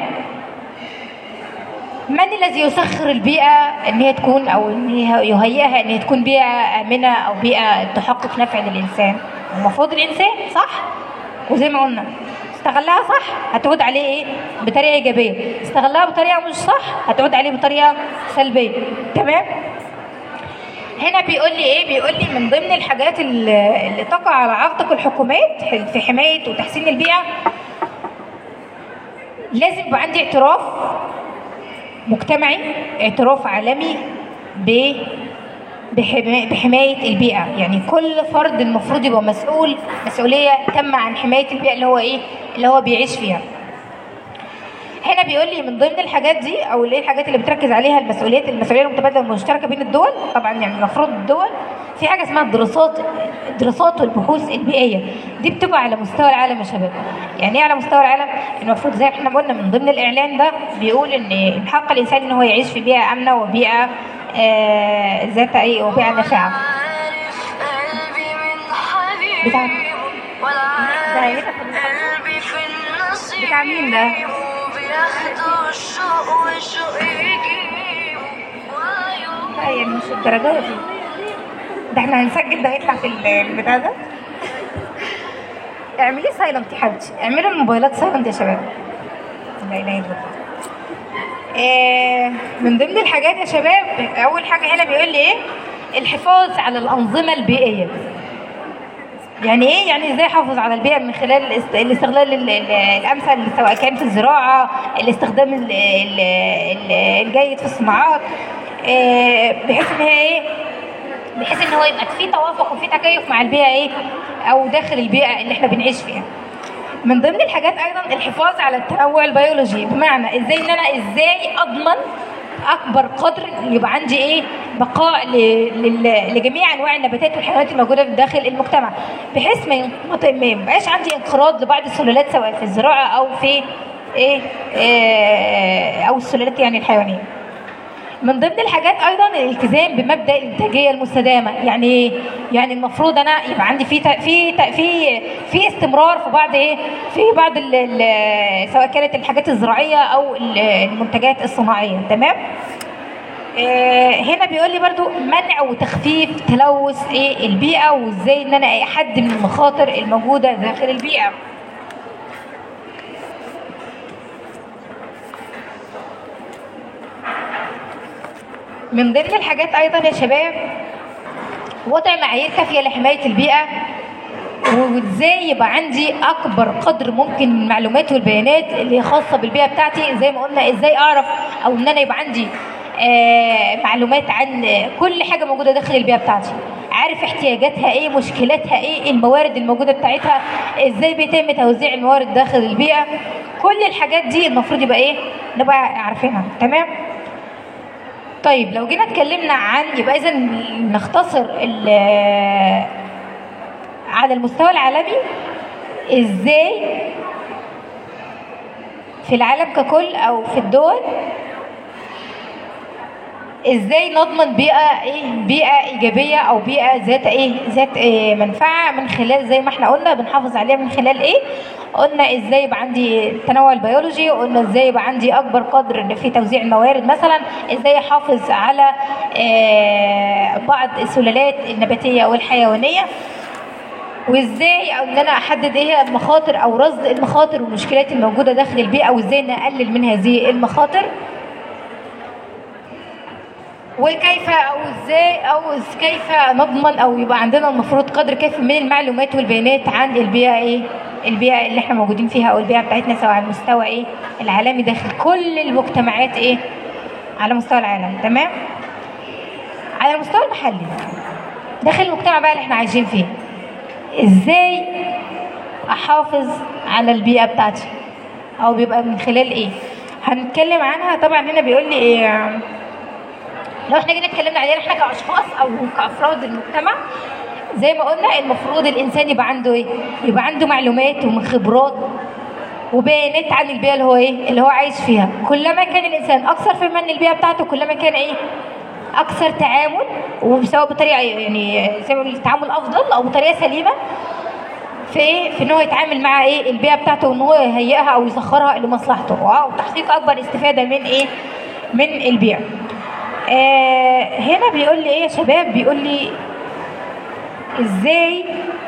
من الذي يسخر البيئة ان هي تكون او ان هي يهيئها ان هي تكون بيئة آمنة او بيئة تحقق نفع للإنسان المفروض الإنسان صح وزي ما قلنا استغلها صح هتعود عليه ايه بطريقة إيجابية استغلها بطريقة مش صح هتعود عليه بطريقة سلبية تمام هنا بيقول لي ايه بيقول لي من ضمن الحاجات اللي اللي تقع على عاتق الحكومات في حماية وتحسين البيئة لازم يبقى عندي اعتراف مجتمعي اعتراف عالمي ب بحما- بحماية البيئة يعني كل فرد المفروض يبقى مسؤول مسؤولية تامة عن حماية البيئة اللي هو ايه اللي هو بيعيش فيها هنا بيقول لي من ضمن الحاجات دي او اللي هي الحاجات اللي بتركز عليها المسؤوليات المسؤوليه المتبادله المشتركه بين الدول طبعا يعني المفروض الدول في حاجه اسمها الدراسات الدراسات والبحوث البيئيه دي بتبقى على مستوى العالم يا شباب يعني ايه على مستوى العالم المفروض زي ما احنا قلنا من ضمن الاعلان ده بيقول ان من حق الانسان ان هو يعيش في بيئه امنه وبيئه آه ذات ايه وبيئه نافعه عارف قلبي من حبيبي بتاع- ولا ده عارف هيبقى في قلبي في النصيب بتاع مين ده؟ وبياخدوا الشوق والشوق يجيب وعيون لا يعني مش الدرجه دي ده احنا هنسجل ده هيطلع في ال- البتاع ده اعملي سايلنت يا حبيبتي اعملوا الموبايلات سايلنت يا شباب لا اله الا الله آه، من ضمن الحاجات يا شباب اول حاجه هنا بيقول لي ايه الحفاظ على الانظمه البيئيه يعني ايه يعني ازاي احافظ على البيئه من خلال الاست- الاستغلال ال- ال- الامثل سواء كان في الزراعه الاستخدام ال- ال- ال- الجيد في الصناعات آه، بحيث ان هي ايه بحيث ان هو يبقى في توافق وفي تكيف مع البيئه ايه او داخل البيئه اللي احنا بنعيش فيها من ضمن الحاجات ايضا الحفاظ على التنوع البيولوجي بمعنى ازاي ان انا ازاي اضمن اكبر قدر يبقى عندي ايه بقاء ل- لل- لجميع انواع النباتات والحيوانات الموجوده في داخل المجتمع بحيث ما ين- ما ت- ما يبقاش عندي انقراض لبعض السلالات سواء في الزراعه او في ايه, إيه او السلالات يعني الحيوانيه من ضمن الحاجات ايضا الالتزام بمبدا الانتاجيه المستدامه يعني ايه يعني المفروض انا يبقى عندي في ت- في ت- في في استمرار في بعض ايه في بعض ال- ال- سواء كانت الحاجات الزراعيه او ال- المنتجات الصناعيه تمام آه، هنا بيقول لي برضو منع وتخفيف تلوث ايه البيئه وازاي ان انا احد من المخاطر الموجوده داخل البيئه من ضمن الحاجات ايضا يا شباب وضع معايير كافيه لحمايه البيئه وازاي يبقى عندي اكبر قدر ممكن من المعلومات والبيانات اللي خاصه بالبيئه بتاعتي زي ما قلنا ازاي اعرف او ان انا يبقى عندي آه معلومات عن كل حاجه موجوده داخل البيئه بتاعتي عارف احتياجاتها ايه مشكلاتها ايه الموارد الموجوده بتاعتها ازاي بيتم توزيع الموارد داخل البيئه كل الحاجات دي المفروض يبقى ايه نبقى عارفينها تمام طيب لو جينا اتكلمنا عن يبقى اذا نختصر ال- على المستوى العالمي ازاي في العالم ككل او في الدول ازاي نضمن بيئه ايه بيئه ايجابيه او بيئه ذات ايه ذات إيه منفعه من خلال زي ما احنا قلنا بنحافظ عليها من خلال ايه قلنا ازاي يبقى عندي التنوع البيولوجي قلنا ازاي يبقى عندي اكبر قدر في توزيع الموارد مثلا ازاي احافظ على آه، بعض السلالات النباتيه والحيوانيه وازاي او ان انا احدد ايه هي المخاطر او رصد المخاطر والمشكلات الموجوده داخل البيئه وازاي نقلل من هذه المخاطر وكيف او ازاي او إز- كيف نضمن او يبقى عندنا المفروض قدر كافي من المعلومات والبيانات عن البيئه ايه البيئه اللي احنا موجودين فيها او البيئه بتاعتنا سواء على المستوى ايه العالمي داخل كل المجتمعات ايه على مستوى العالم تمام على المستوى المحلي داخل المجتمع بقى اللي احنا عايشين فيه ازاي احافظ على البيئه بتاعتي او بيبقى من خلال ايه هنتكلم عنها طبعا هنا بيقول لي ايه لو احنا جينا اتكلمنا علينا احنا كاشخاص او كافراد المجتمع زي ما قلنا المفروض الانسان يبقى عنده ايه يبقى عنده معلومات وخبرات وبيانات عن البيئه اللي هو ايه اللي هو عايش فيها كلما كان الانسان اكثر فهما ان البيئه بتاعته كلما كان ايه اكثر تعامل وسواء بطريقه يعني زي ما بيقولوا تعامل افضل او بطريقه سليمه في ايه في ان هو يتعامل مع ايه البيئه بتاعته وان هو يهيئها او يسخرها لمصلحته واو تحقيق اكبر استفاده من ايه من البيئه آه هنا بيقول لي ايه يا شباب بيقول لي ازاي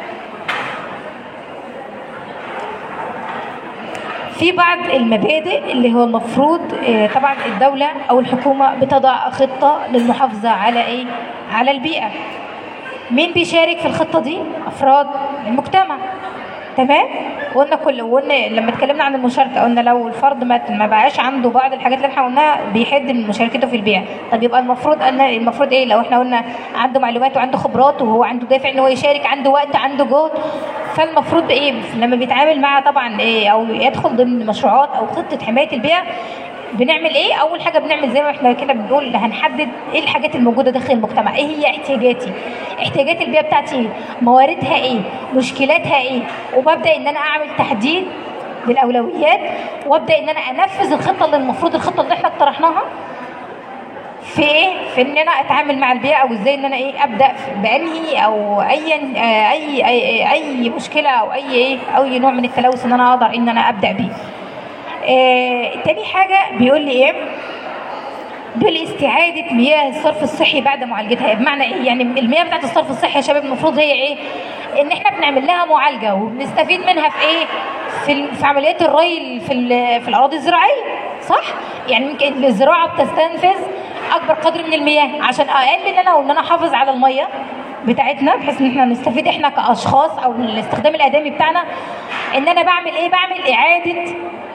في بعض المبادئ اللي هو المفروض آه، طبعا الدولة أو الحكومة بتضع خطة للمحافظة على إيه؟ على البيئة. مين بيشارك في الخطة دي؟ أفراد المجتمع. تمام؟ قلنا كل قلنا لما اتكلمنا عن المشاركة قلنا لو الفرد ما ما بقاش عنده بعض الحاجات اللي احنا قلناها بيحد من مشاركته في البيئة. طب يبقى المفروض أن المفروض إيه؟ لو احنا قلنا عنده معلومات وعنده خبرات وهو عنده دافع إن هو يشارك، عنده وقت، عنده جهد، فالمفروض ايه لما بيتعامل مع طبعا ايه او يدخل ضمن مشروعات او خطه حمايه البيئه بنعمل ايه اول حاجه بنعمل زي ما احنا كده بنقول هنحدد ايه الحاجات الموجوده داخل المجتمع ايه هي احتياجاتي احتياجات البيئه بتاعتي ايه مواردها ايه مشكلاتها ايه وببدا ان انا اعمل تحديد للاولويات وابدا ان انا انفذ الخطه اللي المفروض الخطه اللي احنا اقترحناها في ايه في ان انا اتعامل مع البيئه او ازاي ان انا ايه ابدا في- بانهي او ايا آه، اي اي, أي مشكله او اي ايه او اي نوع من التلوث ان انا اقدر ان انا ابدا بيه آه، تاني حاجه بيقول لي ايه بيقول لي استعاده مياه الصرف الصحي بعد معالجتها بمعنى ايه يعني المياه بتاعت الصرف الصحي يا شباب المفروض هي ايه ان احنا بنعمل لها معالجه وبنستفيد منها في ايه في, ال- في عمليات الري في ال- في الاراضي الزراعيه صح يعني ممكن الزراعه بتستنفذ اكبر قدر من المياه عشان اقلل انا وان انا احافظ على الميه بتاعتنا بحيث ان احنا نستفيد احنا كاشخاص او الاستخدام الادمي بتاعنا ان انا بعمل ايه بعمل اعاده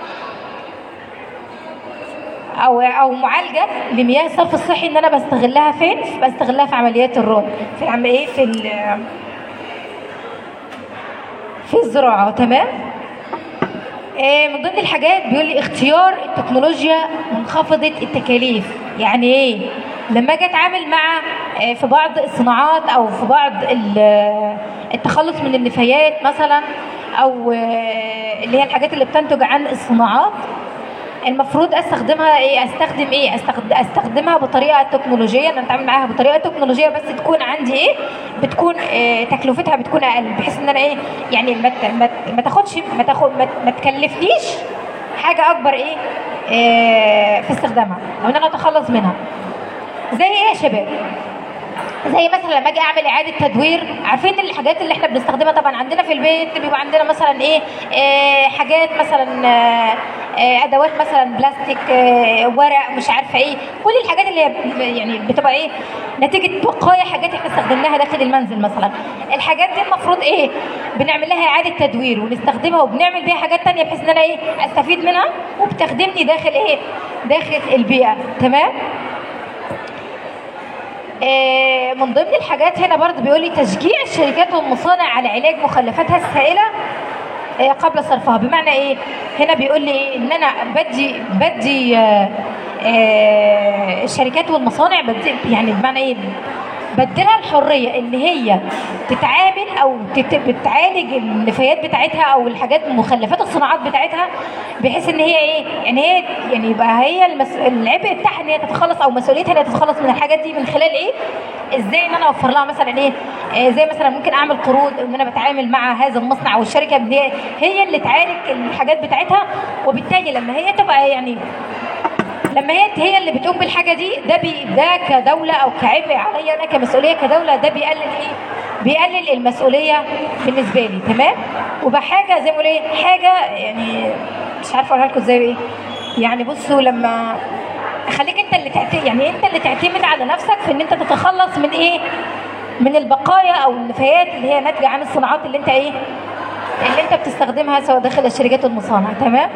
او او معالجه لمياه الصرف الصحي ان انا بستغلها فين بستغلها في عمليات الري في عم ايه في ال- في الزراعه تمام آه، من ضمن الحاجات بيقول لي اختيار التكنولوجيا منخفضه التكاليف يعني ايه لما اجي اتعامل مع آه، في بعض الصناعات او في بعض ال- آه، التخلص من النفايات مثلا او آه، اللي هي الحاجات اللي بتنتج عن الصناعات المفروض استخدمها ايه استخدم ايه استخد... استخدمها بطريقه تكنولوجيه ان أنا اتعامل معاها بطريقه تكنولوجيه بس تكون عندي ايه بتكون إيه تكلفتها بتكون اقل بحيث ان انا ايه يعني ما ت- ما ت- ما تاخدش ما تاخد ما, ت- ما تكلفنيش حاجه اكبر ايه, إيه في استخدامها او ان انا اتخلص منها زي ايه يا شباب زي مثلا لما اجي اعمل اعاده تدوير عارفين الحاجات اللي احنا بنستخدمها طبعا عندنا في البيت بيبقى عندنا مثلا ايه آه حاجات مثلا آه آه ادوات مثلا بلاستيك آه ورق مش عارفه ايه كل الحاجات اللي هي يعني بتبقى ايه نتيجه بقايا حاجات احنا استخدمناها داخل المنزل مثلا الحاجات دي المفروض ايه بنعمل لها اعاده تدوير ونستخدمها وبنعمل بيها حاجات تانية بحيث ان انا ايه استفيد منها وبتخدمني داخل ايه داخل البيئه تمام آه، من ضمن الحاجات هنا برضه بيقول لي تشجيع الشركات والمصانع على علاج مخلفاتها السائله آه، قبل صرفها بمعنى ايه هنا بيقول لي إيه؟ ان انا بدي بدي آه، آه، الشركات والمصانع بدي يعني بمعنى ايه بديلها الحريه ان هي تتعامل او تت- بتعالج النفايات بتاعتها او الحاجات مخلفات الصناعات بتاعتها بحيث ان هي ايه يعني هي يعني يبقى هي المس... العبء بتاعها ان هي تتخلص او مسؤوليتها ان هي تتخلص من الحاجات دي من خلال ايه ازاي ان انا اوفر لها مثلا ايه آه زي مثلا ممكن اعمل قروض ان انا بتعامل مع هذا المصنع او الشركه ان هي هي اللي تعالج الحاجات بتاعتها وبالتالي لما هي تبقى يعني لما هي هي اللي بتقوم بالحاجه دي ده بي ده كدوله او كعبء عليا انا كمسؤوليه كدوله ده بيقلل ايه؟ بيقلل المسؤوليه بالنسبه لي تمام؟ وبحاجه زي ما بقول ايه؟ حاجه يعني مش عارفه اقولها لكم ازاي ايه؟ يعني بصوا لما خليك انت اللي تعت... يعني انت اللي تعتمد على نفسك في ان انت تتخلص من ايه؟ من البقايا او النفايات اللي هي ناتجه عن الصناعات اللي انت ايه؟ اللي انت بتستخدمها سواء داخل الشركات والمصانع تمام؟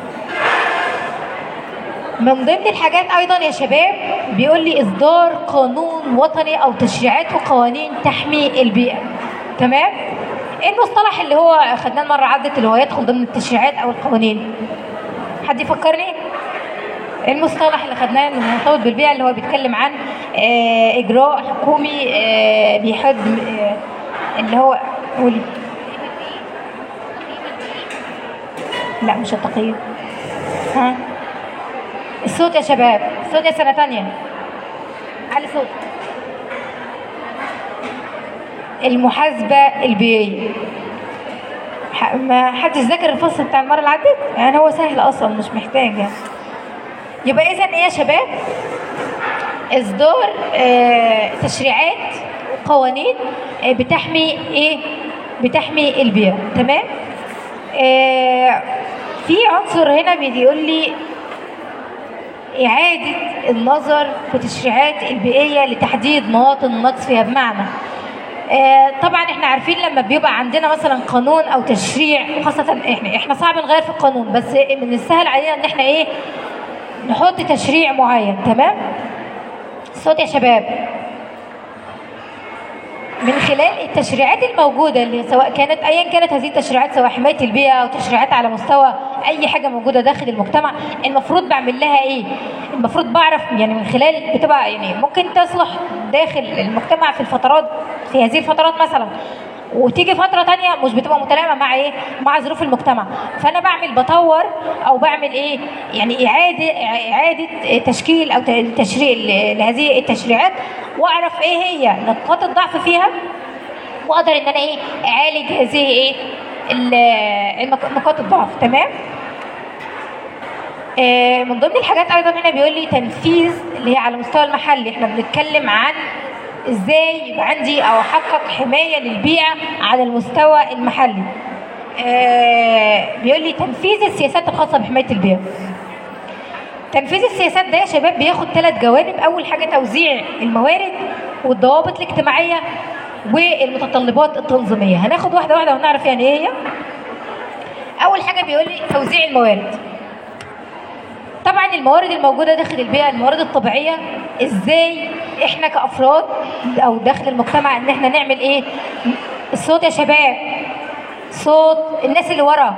من ضمن الحاجات ايضا يا شباب بيقول لي اصدار قانون وطني او تشريعات وقوانين تحمي البيئه تمام ايه المصطلح اللي هو خدناه المره عدت اللي هو يدخل ضمن التشريعات او القوانين حد يفكرني ايه المصطلح اللي خدناه اللي مرتبط بالبيئه اللي هو بيتكلم عن آه اجراء حكومي آه بيحد آه اللي هو قولي لا مش التقييم ها الصوت يا شباب الصوت يا سنه تانية علي صوت المحاسبه البيئيه ح- ما حدش ذاكر الفصل بتاع المره اللي عدت يعني هو سهل اصلا مش محتاج يعني يبقى اذا ايه يا شباب اصدار آه، تشريعات وقوانين آه، بتحمي ايه بتحمي البيئه تمام آه، في عنصر هنا بيقول لي إعادة النظر في التشريعات البيئية لتحديد مواطن النقص فيها بمعنى آه، طبعا احنا عارفين لما بيبقى عندنا مثلا قانون او تشريع وخاصة احنا احنا صعب نغير في القانون بس من السهل علينا ان احنا ايه نحط تشريع معين تمام الصوت يا شباب من خلال التشريعات الموجودة اللي سواء كانت أيا كانت هذه التشريعات سواء حماية البيئة أو تشريعات على مستوى أي حاجة موجودة داخل المجتمع المفروض بعمل لها إيه؟ المفروض بعرف يعني من خلال بتبقى يعني ممكن تصلح داخل المجتمع في الفترات في هذه الفترات مثلا وتيجي فترة تانية مش بتبقى متلائمة مع ايه؟ مع ظروف المجتمع، فأنا بعمل بطور أو بعمل ايه؟ يعني إعادة إعادة تشكيل أو تشريع لهذه التشريعات وأعرف ايه هي نقاط الضعف فيها واقدر ان انا ايه اعالج هذه ايه ال- المك- نقاط الضعف تمام آه، من ضمن الحاجات ايضا هنا بيقول لي تنفيذ اللي هي على المستوى المحلي احنا بنتكلم عن ازاي يبقى عندي او احقق حمايه للبيئه على المستوى المحلي آه، بيقول لي تنفيذ السياسات الخاصه بحمايه البيئه تنفيذ السياسات ده يا شباب بياخد ثلاث جوانب اول حاجه توزيع الموارد والضوابط الاجتماعيه والمتطلبات التنظيميه هناخد واحده واحده ونعرف يعني ايه هي اول حاجه بيقول لي توزيع الموارد طبعا الموارد الموجوده داخل البيئه الموارد الطبيعيه ازاي احنا كافراد او داخل المجتمع ان احنا نعمل ايه الصوت يا شباب صوت الناس اللي ورا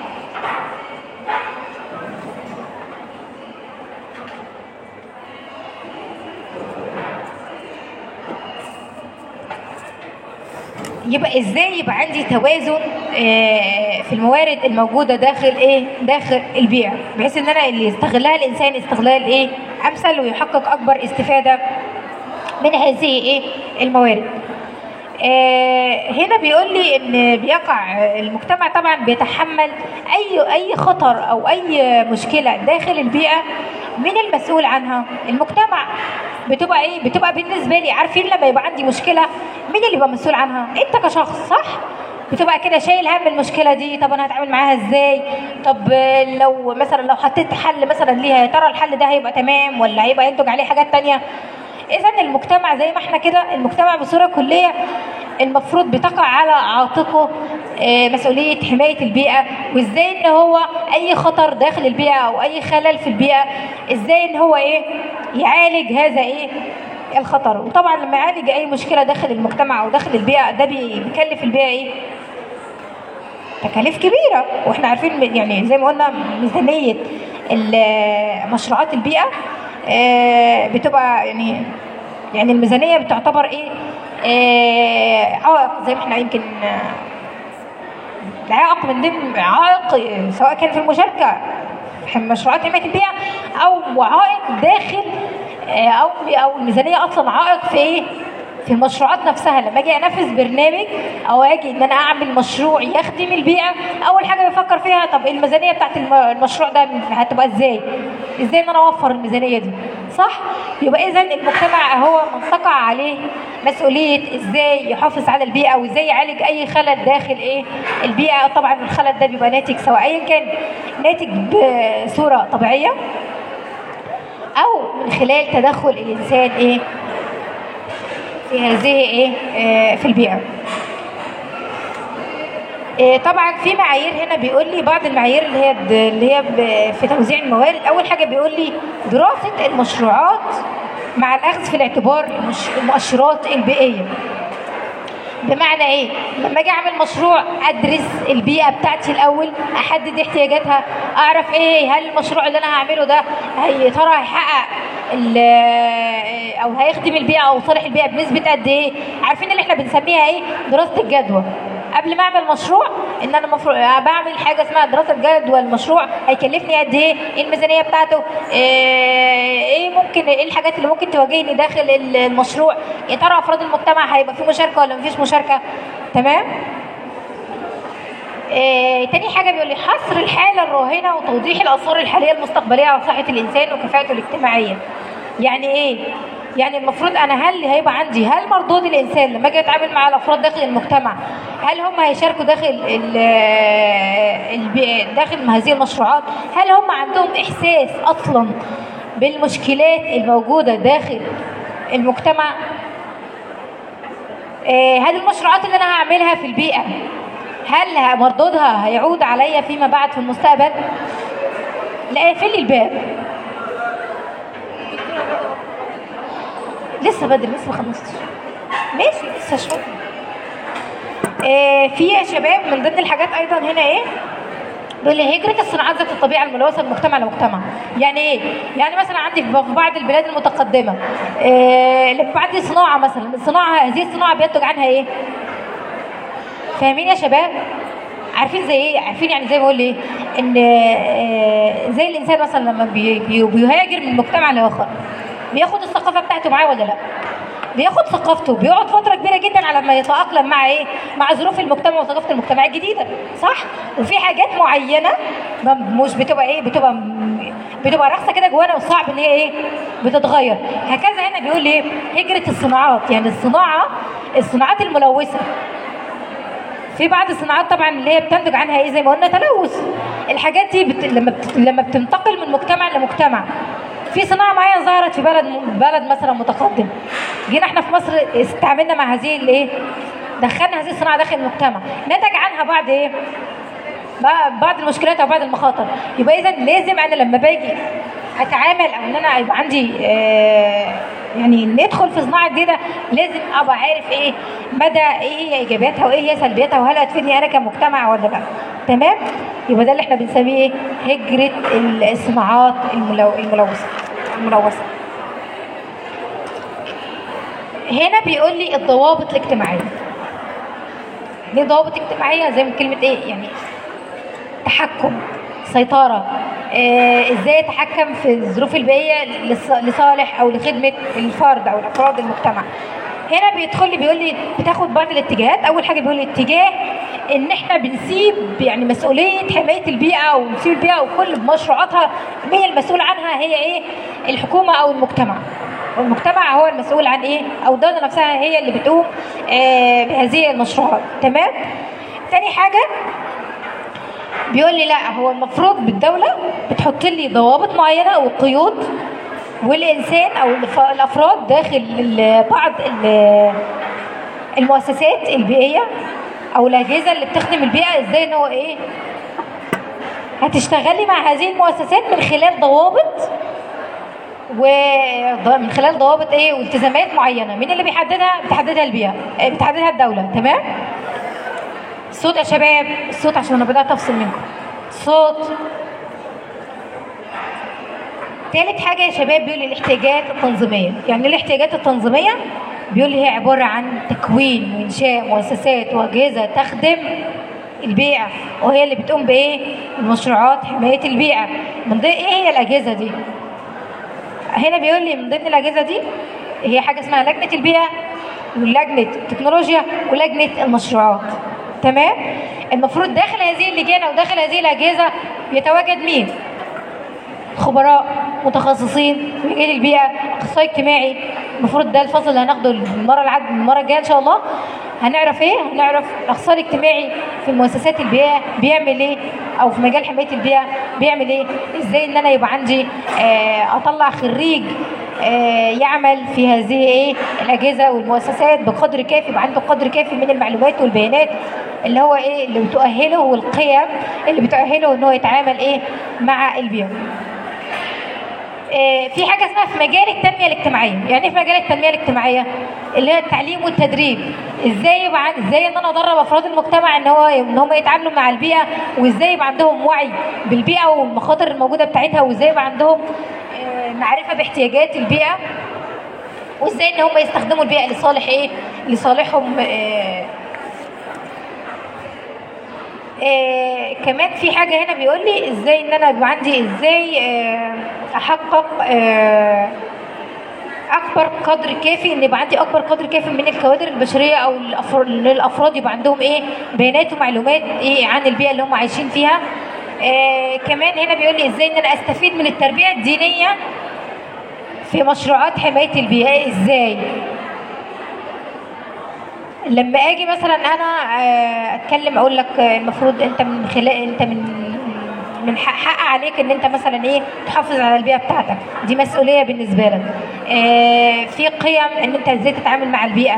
يبقى ازاي يبقى عندي توازن آه، في الموارد الموجوده داخل ايه داخل البيئه بحيث ان انا اللي يستغلها الانسان استغلال ايه امثل ويحقق اكبر استفاده من هذه ايه الموارد آه، هنا بيقول لي ان بيقع المجتمع طبعا بيتحمل اي اي خطر او اي مشكله داخل البيئه مين المسؤول عنها المجتمع بتبقى ايه بتبقى بالنسبه لي عارفين لما يبقى عندي مشكله مين اللي يبقى مسؤول عنها انت كشخص صح بتبقى كده شايل هم المشكله دي طب انا هتعامل معاها ازاي طب لو مثلا لو حطيت حل مثلا ليها يا ترى الحل ده هيبقى تمام ولا هيبقى ينتج عليه حاجات تانية اذا المجتمع زي ما احنا كده المجتمع بصوره كليه المفروض بتقع على عاتقه آه، مسؤوليه حمايه البيئه وازاي ان هو اي خطر داخل البيئه او اي خلل في البيئه ازاي ان هو ايه يعالج هذا ايه الخطر وطبعا لما يعالج اي مشكله داخل المجتمع او داخل البيئه ده بي- بيكلف البيئه ايه تكاليف كبيره واحنا عارفين يعني زي ما قلنا ميزانيه ال- مشروعات البيئه آه، بتبقى يعني يعني الميزانيه بتعتبر ايه آه، عائق زي ما احنا يمكن آه، عائق من ضمن عائق آه، سواء كان في المشاركه في مشروعات حمايه البيئه او عائق داخل آه، او او الميزانيه اصلا عائق في ايه؟ في المشروعات نفسها لما اجي انفذ برنامج او اجي ان انا اعمل مشروع يخدم البيئه اول حاجه بفكر فيها طب الميزانيه بتاعت الم- المشروع ده هتبقى ازاي؟ ازاي ان انا اوفر الميزانيه دي؟ صح؟ يبقى اذا المجتمع هو من تقع عليه مسؤوليه ازاي يحافظ على البيئه وازاي يعالج اي خلل داخل ايه؟ البيئه طبعا الخلل ده بيبقى ناتج سواء ايا كان ناتج بصوره طبيعيه او من خلال تدخل الانسان ايه؟ في هذه ايه آه، في البيئه آه، طبعا في معايير هنا بيقول لي بعض المعايير اللي هي د- اللي هي ب- في توزيع الموارد اول حاجه بيقول لي دراسه المشروعات مع الاخذ في الاعتبار المش- المؤشرات البيئيه بمعنى ايه لما اجي اعمل مشروع ادرس البيئه بتاعتي الاول احدد احتياجاتها اعرف ايه هل المشروع اللي انا هعمله ده هي ترى هيحقق ال- او هيخدم البيئه او صالح البيئه بنسبه قد ايه عارفين اللي احنا بنسميها ايه دراسه الجدوى قبل ما اعمل مشروع ان انا المفروض بعمل حاجه اسمها دراسه جدوى المشروع هيكلفني قد ايه ايه الميزانيه بتاعته ايه إيه ممكن ايه الحاجات اللي ممكن تواجهني داخل ال- المشروع يا ترى افراد المجتمع هيبقى في مشاركه ولا مفيش مشاركه تمام إيه تاني حاجه بيقول لي حصر الحاله الراهنه وتوضيح الاثار الحاليه المستقبليه على صحه الانسان وكفاءته الاجتماعيه يعني ايه يعني المفروض انا هل هيبقى عندي هل مردود الانسان لما اجي اتعامل مع الافراد داخل المجتمع هل هم هيشاركوا داخل ال- البي- داخل هذه المشروعات هل هم عندهم احساس اصلا بالمشكلات الموجوده داخل المجتمع آه، هل المشروعات اللي انا هعملها في البيئه هل ه- مردودها هيعود عليا فيما بعد في المستقبل لا اقفل لي الباب لسه بدري لسه ما خلصتش ماشي لسه شويه آه، في يا شباب من ضمن الحاجات ايضا هنا ايه بيقول لي هجرة الصناعات ذات الطبيعة الملوثة من مجتمع لمجتمع يعني ايه؟ يعني مثلا عندي في بعض البلاد المتقدمة إيه لما يبقى عندي صناعة مثلا الصناعة هذه الصناعة بينتج عنها ايه؟ فاهمين يا شباب؟ عارفين زي ايه؟ عارفين يعني زي ما بقول ايه؟ ان آه، زي الانسان مثلا لما بي- بي- بيهاجر من مجتمع لاخر بياخد الثقافة بتاعته معاه ولا لا؟ بياخد ثقافته بيقعد فتره كبيره جدا على ما يتاقلم مع ايه مع ظروف المجتمع وثقافه المجتمع الجديده صح وفي حاجات معينه ما- مش بتبقى ايه بتبقى م- بتبقى رخصه كده جوانا وصعب ان هي ايه بتتغير هكذا هنا بيقول ايه هجره الصناعات يعني الصناعه الصناعات الملوثه في بعض الصناعات طبعا اللي هي بتنتج عنها ايه زي ما قلنا تلوث الحاجات دي بت... لما بت... لما بتنتقل من مجتمع لمجتمع في صناعه معينه ظهرت في بلد بلد مثلا متقدم جينا احنا في مصر استعملنا مع هذه الايه دخلنا هذه الصناعه داخل المجتمع نتج عنها بعض ايه بع- بعض المشكلات او بعض المخاطر يبقى اذا لازم انا لما باجي اتعامل او ان انا يبقى عندي آه يعني ندخل في صناعه جديده لازم ابقى عارف ايه مدى ايه هي ايجابياتها وايه هي سلبياتها وهل هتفيدني انا كمجتمع ولا لا تمام يبقى ده اللي احنا بنسميه ايه هجره الصناعات الملو... الملوثه الملوثه هنا بيقول لي الضوابط الاجتماعيه ليه ضوابط اجتماعيه زي ما كلمه ايه يعني تحكم سيطرة آه، ازاي اتحكم في الظروف البيئية لص- لصالح او لخدمة الفرد او الافراد المجتمع هنا بيدخل لي بيقول لي بتاخد بعض الاتجاهات اول حاجه بيقول لي اتجاه ان احنا بنسيب يعني مسؤوليه حمايه البيئه ونسيب البيئه وكل مشروعاتها مين المسؤول عنها هي ايه الحكومه او المجتمع والمجتمع هو المسؤول عن ايه او الدوله نفسها هي اللي بتقوم آه، بهذه المشروعات تمام تاني حاجه بيقول لي لا هو المفروض بالدولة بتحط لي ضوابط معينة وقيود والإنسان أو الف- الأفراد داخل ال- بعض ال- المؤسسات البيئية أو الأجهزة اللي بتخدم البيئة إزاي إن هو إيه هتشتغلي مع هذه المؤسسات من خلال ضوابط ومن خلال ضوابط ايه والتزامات معينه مين اللي بيحددها بتحددها البيئه آه، بتحددها الدوله تمام الصوت يا شباب الصوت عشان انا بدات افصل منكم صوت تالت حاجة يا شباب بيقول لي الاحتياجات التنظيمية يعني إيه الاحتياجات التنظيمية بيقول لي هي عبارة عن تكوين وإنشاء مؤسسات وأجهزة تخدم البيئة وهي اللي بتقوم بإيه المشروعات حماية البيئة من ضمن إيه هي الأجهزة دي هنا بيقول لي من ضمن الأجهزة دي هي حاجة اسمها لجنة البيئة ولجنة التكنولوجيا ولجنة المشروعات تمام المفروض داخل هذه اللجان أو داخل هذه الأجهزة يتواجد مين خبراء متخصصين في مجال البيئه اخصائي اجتماعي المفروض ده الفصل اللي هناخده المره العد المره الجايه ان شاء الله هنعرف ايه هنعرف الاخصائي الاجتماعي في المؤسسات البيئه بيعمل ايه او في مجال حمايه البيئه بيعمل ايه ازاي ان انا يبقى عندي آه، اطلع خريج آه، يعمل في هذه ايه الاجهزه والمؤسسات بقدر كافي يبقى عنده قدر كافي من المعلومات والبيانات اللي هو ايه اللي بتؤهله والقيم اللي بتؤهله ان هو يتعامل ايه مع البيئه آه، في حاجه اسمها في مجال التنميه الاجتماعيه يعني ايه في مجال التنميه الاجتماعيه اللي هي التعليم والتدريب ازاي يبقى عن- ازاي ان انا ادرب افراد المجتمع ان هو ان هم يتعاملوا مع البيئه وازاي يبقى عندهم وعي بالبيئه والمخاطر الموجوده بتاعتها وازاي يبقى عندهم آه، معرفه باحتياجات البيئه وازاي ان هم يستخدموا البيئه لصالح ايه لصالحهم آه آه كمان في حاجه هنا بيقول لي ازاي ان انا يبقى عندي ازاي آه احقق آه اكبر قدر كافي ان يبقى عندي اكبر قدر كافي من الكوادر البشريه او الأفر- ان الافراد يبقى عندهم ايه بيانات ومعلومات ايه عن البيئه اللي هم عايشين فيها آه كمان هنا بيقول لي ازاي ان انا استفيد من التربيه الدينيه في مشروعات حمايه البيئه ازاي لما اجي مثلا انا آه، اتكلم اقول لك آه، المفروض انت من خلال انت من من حق حق عليك ان انت مثلا ايه تحافظ على البيئه بتاعتك دي مسؤوليه بالنسبه لك آه، في قيم ان انت ازاي تتعامل مع البيئه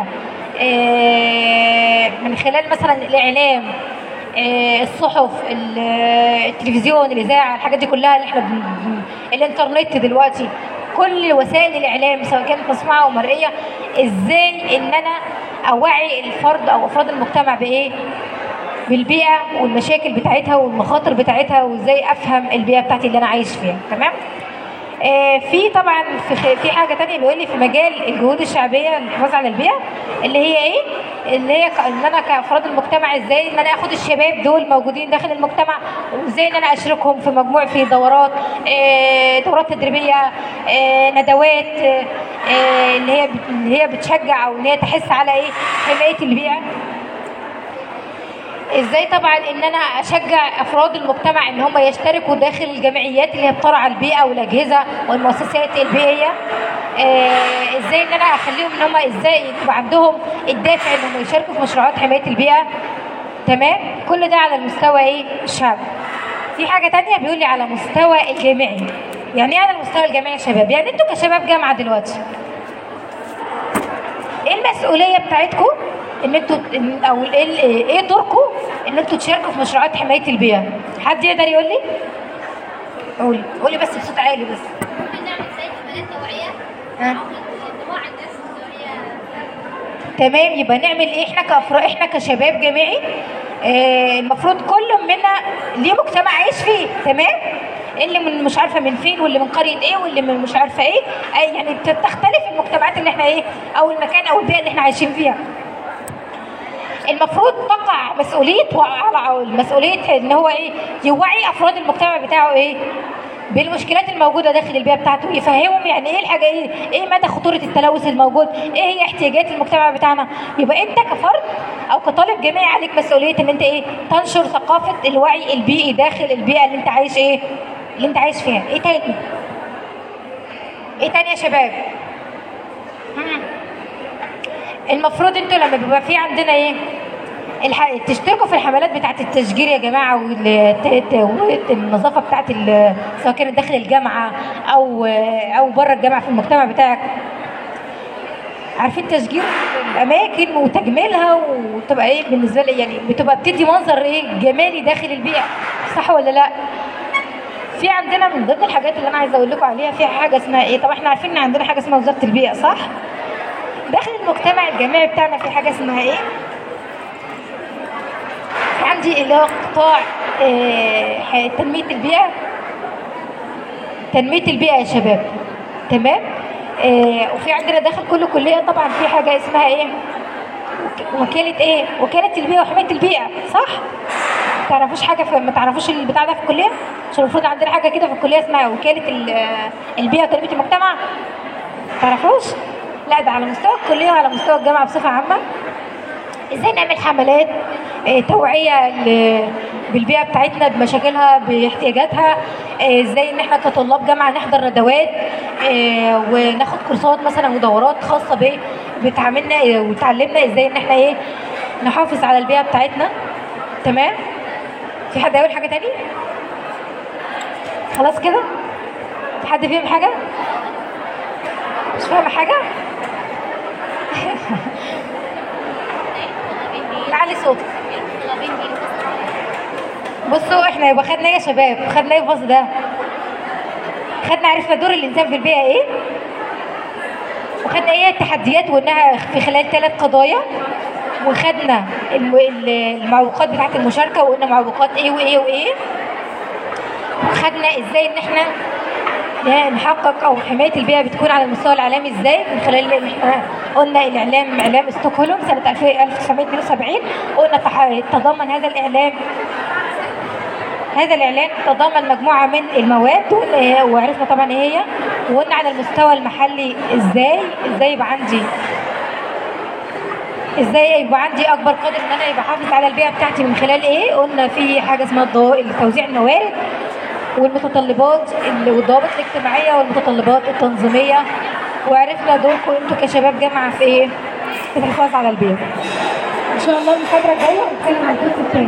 آه، من خلال مثلا الاعلام آه، الصحف ال- آه، التلفزيون الاذاعه الحاجات دي كلها اللي احنا بن... بن- الانترنت دلوقتي كل وسائل الاعلام سواء كانت مسموعه او مرئيه ازاي ان انا اوعي الفرد او افراد المجتمع بايه بالبيئه والمشاكل بتاعتها والمخاطر بتاعتها وازاي افهم البيئه بتاعتي اللي انا عايش فيها تمام آه، في طبعا في خ- في حاجه تانية بيقول لي في مجال الجهود الشعبيه للحفاظ على البيئه اللي هي ايه اللي هي ك- ان انا كافراد المجتمع ازاي ان انا اخد الشباب دول موجودين داخل المجتمع وازاي ان انا اشاركهم في مجموع في دورات آه، دورات تدريبيه آه، ندوات آه، آه، اللي هي بت- اللي هي بتشجع او ان هي تحس على ايه حمايه البيئه ازاي طبعا ان انا اشجع افراد المجتمع ان هم يشتركوا داخل الجمعيات اللي هي بترعى البيئه والاجهزه والمؤسسات البيئيه آه ازاي ان انا اخليهم ان هم ازاي يبقى عندهم الدافع ان هم يشاركوا في مشروعات حمايه البيئه تمام كل ده على المستوى ايه الشعبي في حاجه تانية بيقول لي على مستوى الجامعي يعني ايه على المستوى الجامعي يا شباب يعني انتوا كشباب جامعه دلوقتي ايه المسؤوليه بتاعتكم ان انتوا إن- او ايه ال- ايه دوركم ان انتوا تشاركوا في مشروعات حمايه البيئه حد يقدر يقول لي قولي قولي بس بصوت عالي بس ممكن نعمل زي حملات توعية ها. نوعي الناس بطريقة تمام يبقى نعمل ايه احنا كأفراد احنا كشباب جامعي آه المفروض كل منا ليه مجتمع عايش فيه تمام اللي من مش عارفه من فين واللي من قريه ايه واللي من مش عارفه ايه أي يعني بتختلف المجتمعات اللي احنا ايه او المكان او البيئه اللي احنا عايشين فيها المفروض تقع مسؤوليه على مسؤوليه ان هو ايه يوعي افراد المجتمع بتاعه ايه بالمشكلات الموجوده داخل البيئه بتاعته يفهمهم يعني ايه الحاجه ايه ايه مدى خطوره التلوث الموجود ايه هي احتياجات المجتمع بتاعنا يبقى انت كفرد او كطالب جامعي عليك مسؤوليه ان انت ايه تنشر ثقافه الوعي البيئي داخل البيئه اللي انت عايش ايه اللي انت عايش فيها ايه تاني ايه تاني يا شباب مم. المفروض انتوا لما بيبقى في عندنا ايه الح... تشتركوا في الحملات بتاعه التشجير يا جماعه والنظافه بتاعه ال... سواء كانت داخل الجامعه او او بره الجامعه في المجتمع بتاعك عارفين تشجير الاماكن وتجميلها وتبقى ايه بالنسبه لي يعني بتبقى بتدي منظر ايه جمالي داخل البيئه صح ولا لا في عندنا من ضمن الحاجات اللي انا عايزه اقول لكم عليها في حاجه اسمها ايه طبعا احنا عارفين ان عندنا حاجه اسمها وزاره البيئه صح داخل المجتمع الجامعي بتاعنا في حاجه اسمها ايه في عندي اللي هو قطاع آه، ح- تنميه البيئه تنميه البيئه يا شباب تمام آه، وفي عندنا داخل كل كليه طبعا في حاجه اسمها ايه وك- وكاله ايه وكاله البيئه وحمايه البيئه صح ما تعرفوش حاجه في ما تعرفوش البتاع ده في الكليه عشان المفروض عندنا حاجه كده في الكليه اسمها وكاله ال- آه، البيئه وتنميه المجتمع ما تعرفوش لا ده على مستوى الكليه وعلى مستوى الجامعه بصفه عامه ازاي نعمل حملات آه، توعيه ل- بالبيئه بتاعتنا بمشاكلها باحتياجاتها آه، ازاي ان احنا كطلاب جامعه نحضر ندوات آه، وناخد كورسات مثلا ودورات خاصه ب بتعاملنا آه، وتعلمنا ازاي ان احنا ايه نحافظ على البيئه بتاعتنا تمام في حد هيقول حاجه تاني خلاص كده في حد فيهم حاجه مش فاهمه حاجه تعالي صوتك بصوا احنا يبقى خدنا ايه يا شباب خدنا ايه الفصل ده خدنا عرفنا دور الانسان في البيئه ايه وخدنا ايه التحديات وانها في خلال ثلاث قضايا وخدنا الم- ال- المعوقات بتاعت المشاركه وقلنا معوقات ايه وايه وايه وخدنا ازاي ان احنا ن- نحقق او حمايه البيئه بتكون على المستوى العالمي ازاي من خلال ان احنا قلنا الاعلام اعلام ستوكهولم سنه 2000 1972 قلنا تح- تضمن هذا الاعلام هذا الاعلان تضمن مجموعه من المواد وقلنا- وعرفنا طبعا ايه هي وقلنا على المستوى المحلي ازاي ازاي يبقى عندي ازاي يبقى عندي اكبر قدر ان انا يبقى حافظ على البيئه بتاعتي من خلال ايه قلنا في حاجه اسمها الضوء- توزيع الموارد والمتطلبات ال- والضوابط الاجتماعيه والمتطلبات التنظيميه وعرفنا دوركم انتوا كشباب جامعه في ايه في الحفاظ على البيئه ان شاء الله المحاضره الجايه هنتكلم عن الجزء الثاني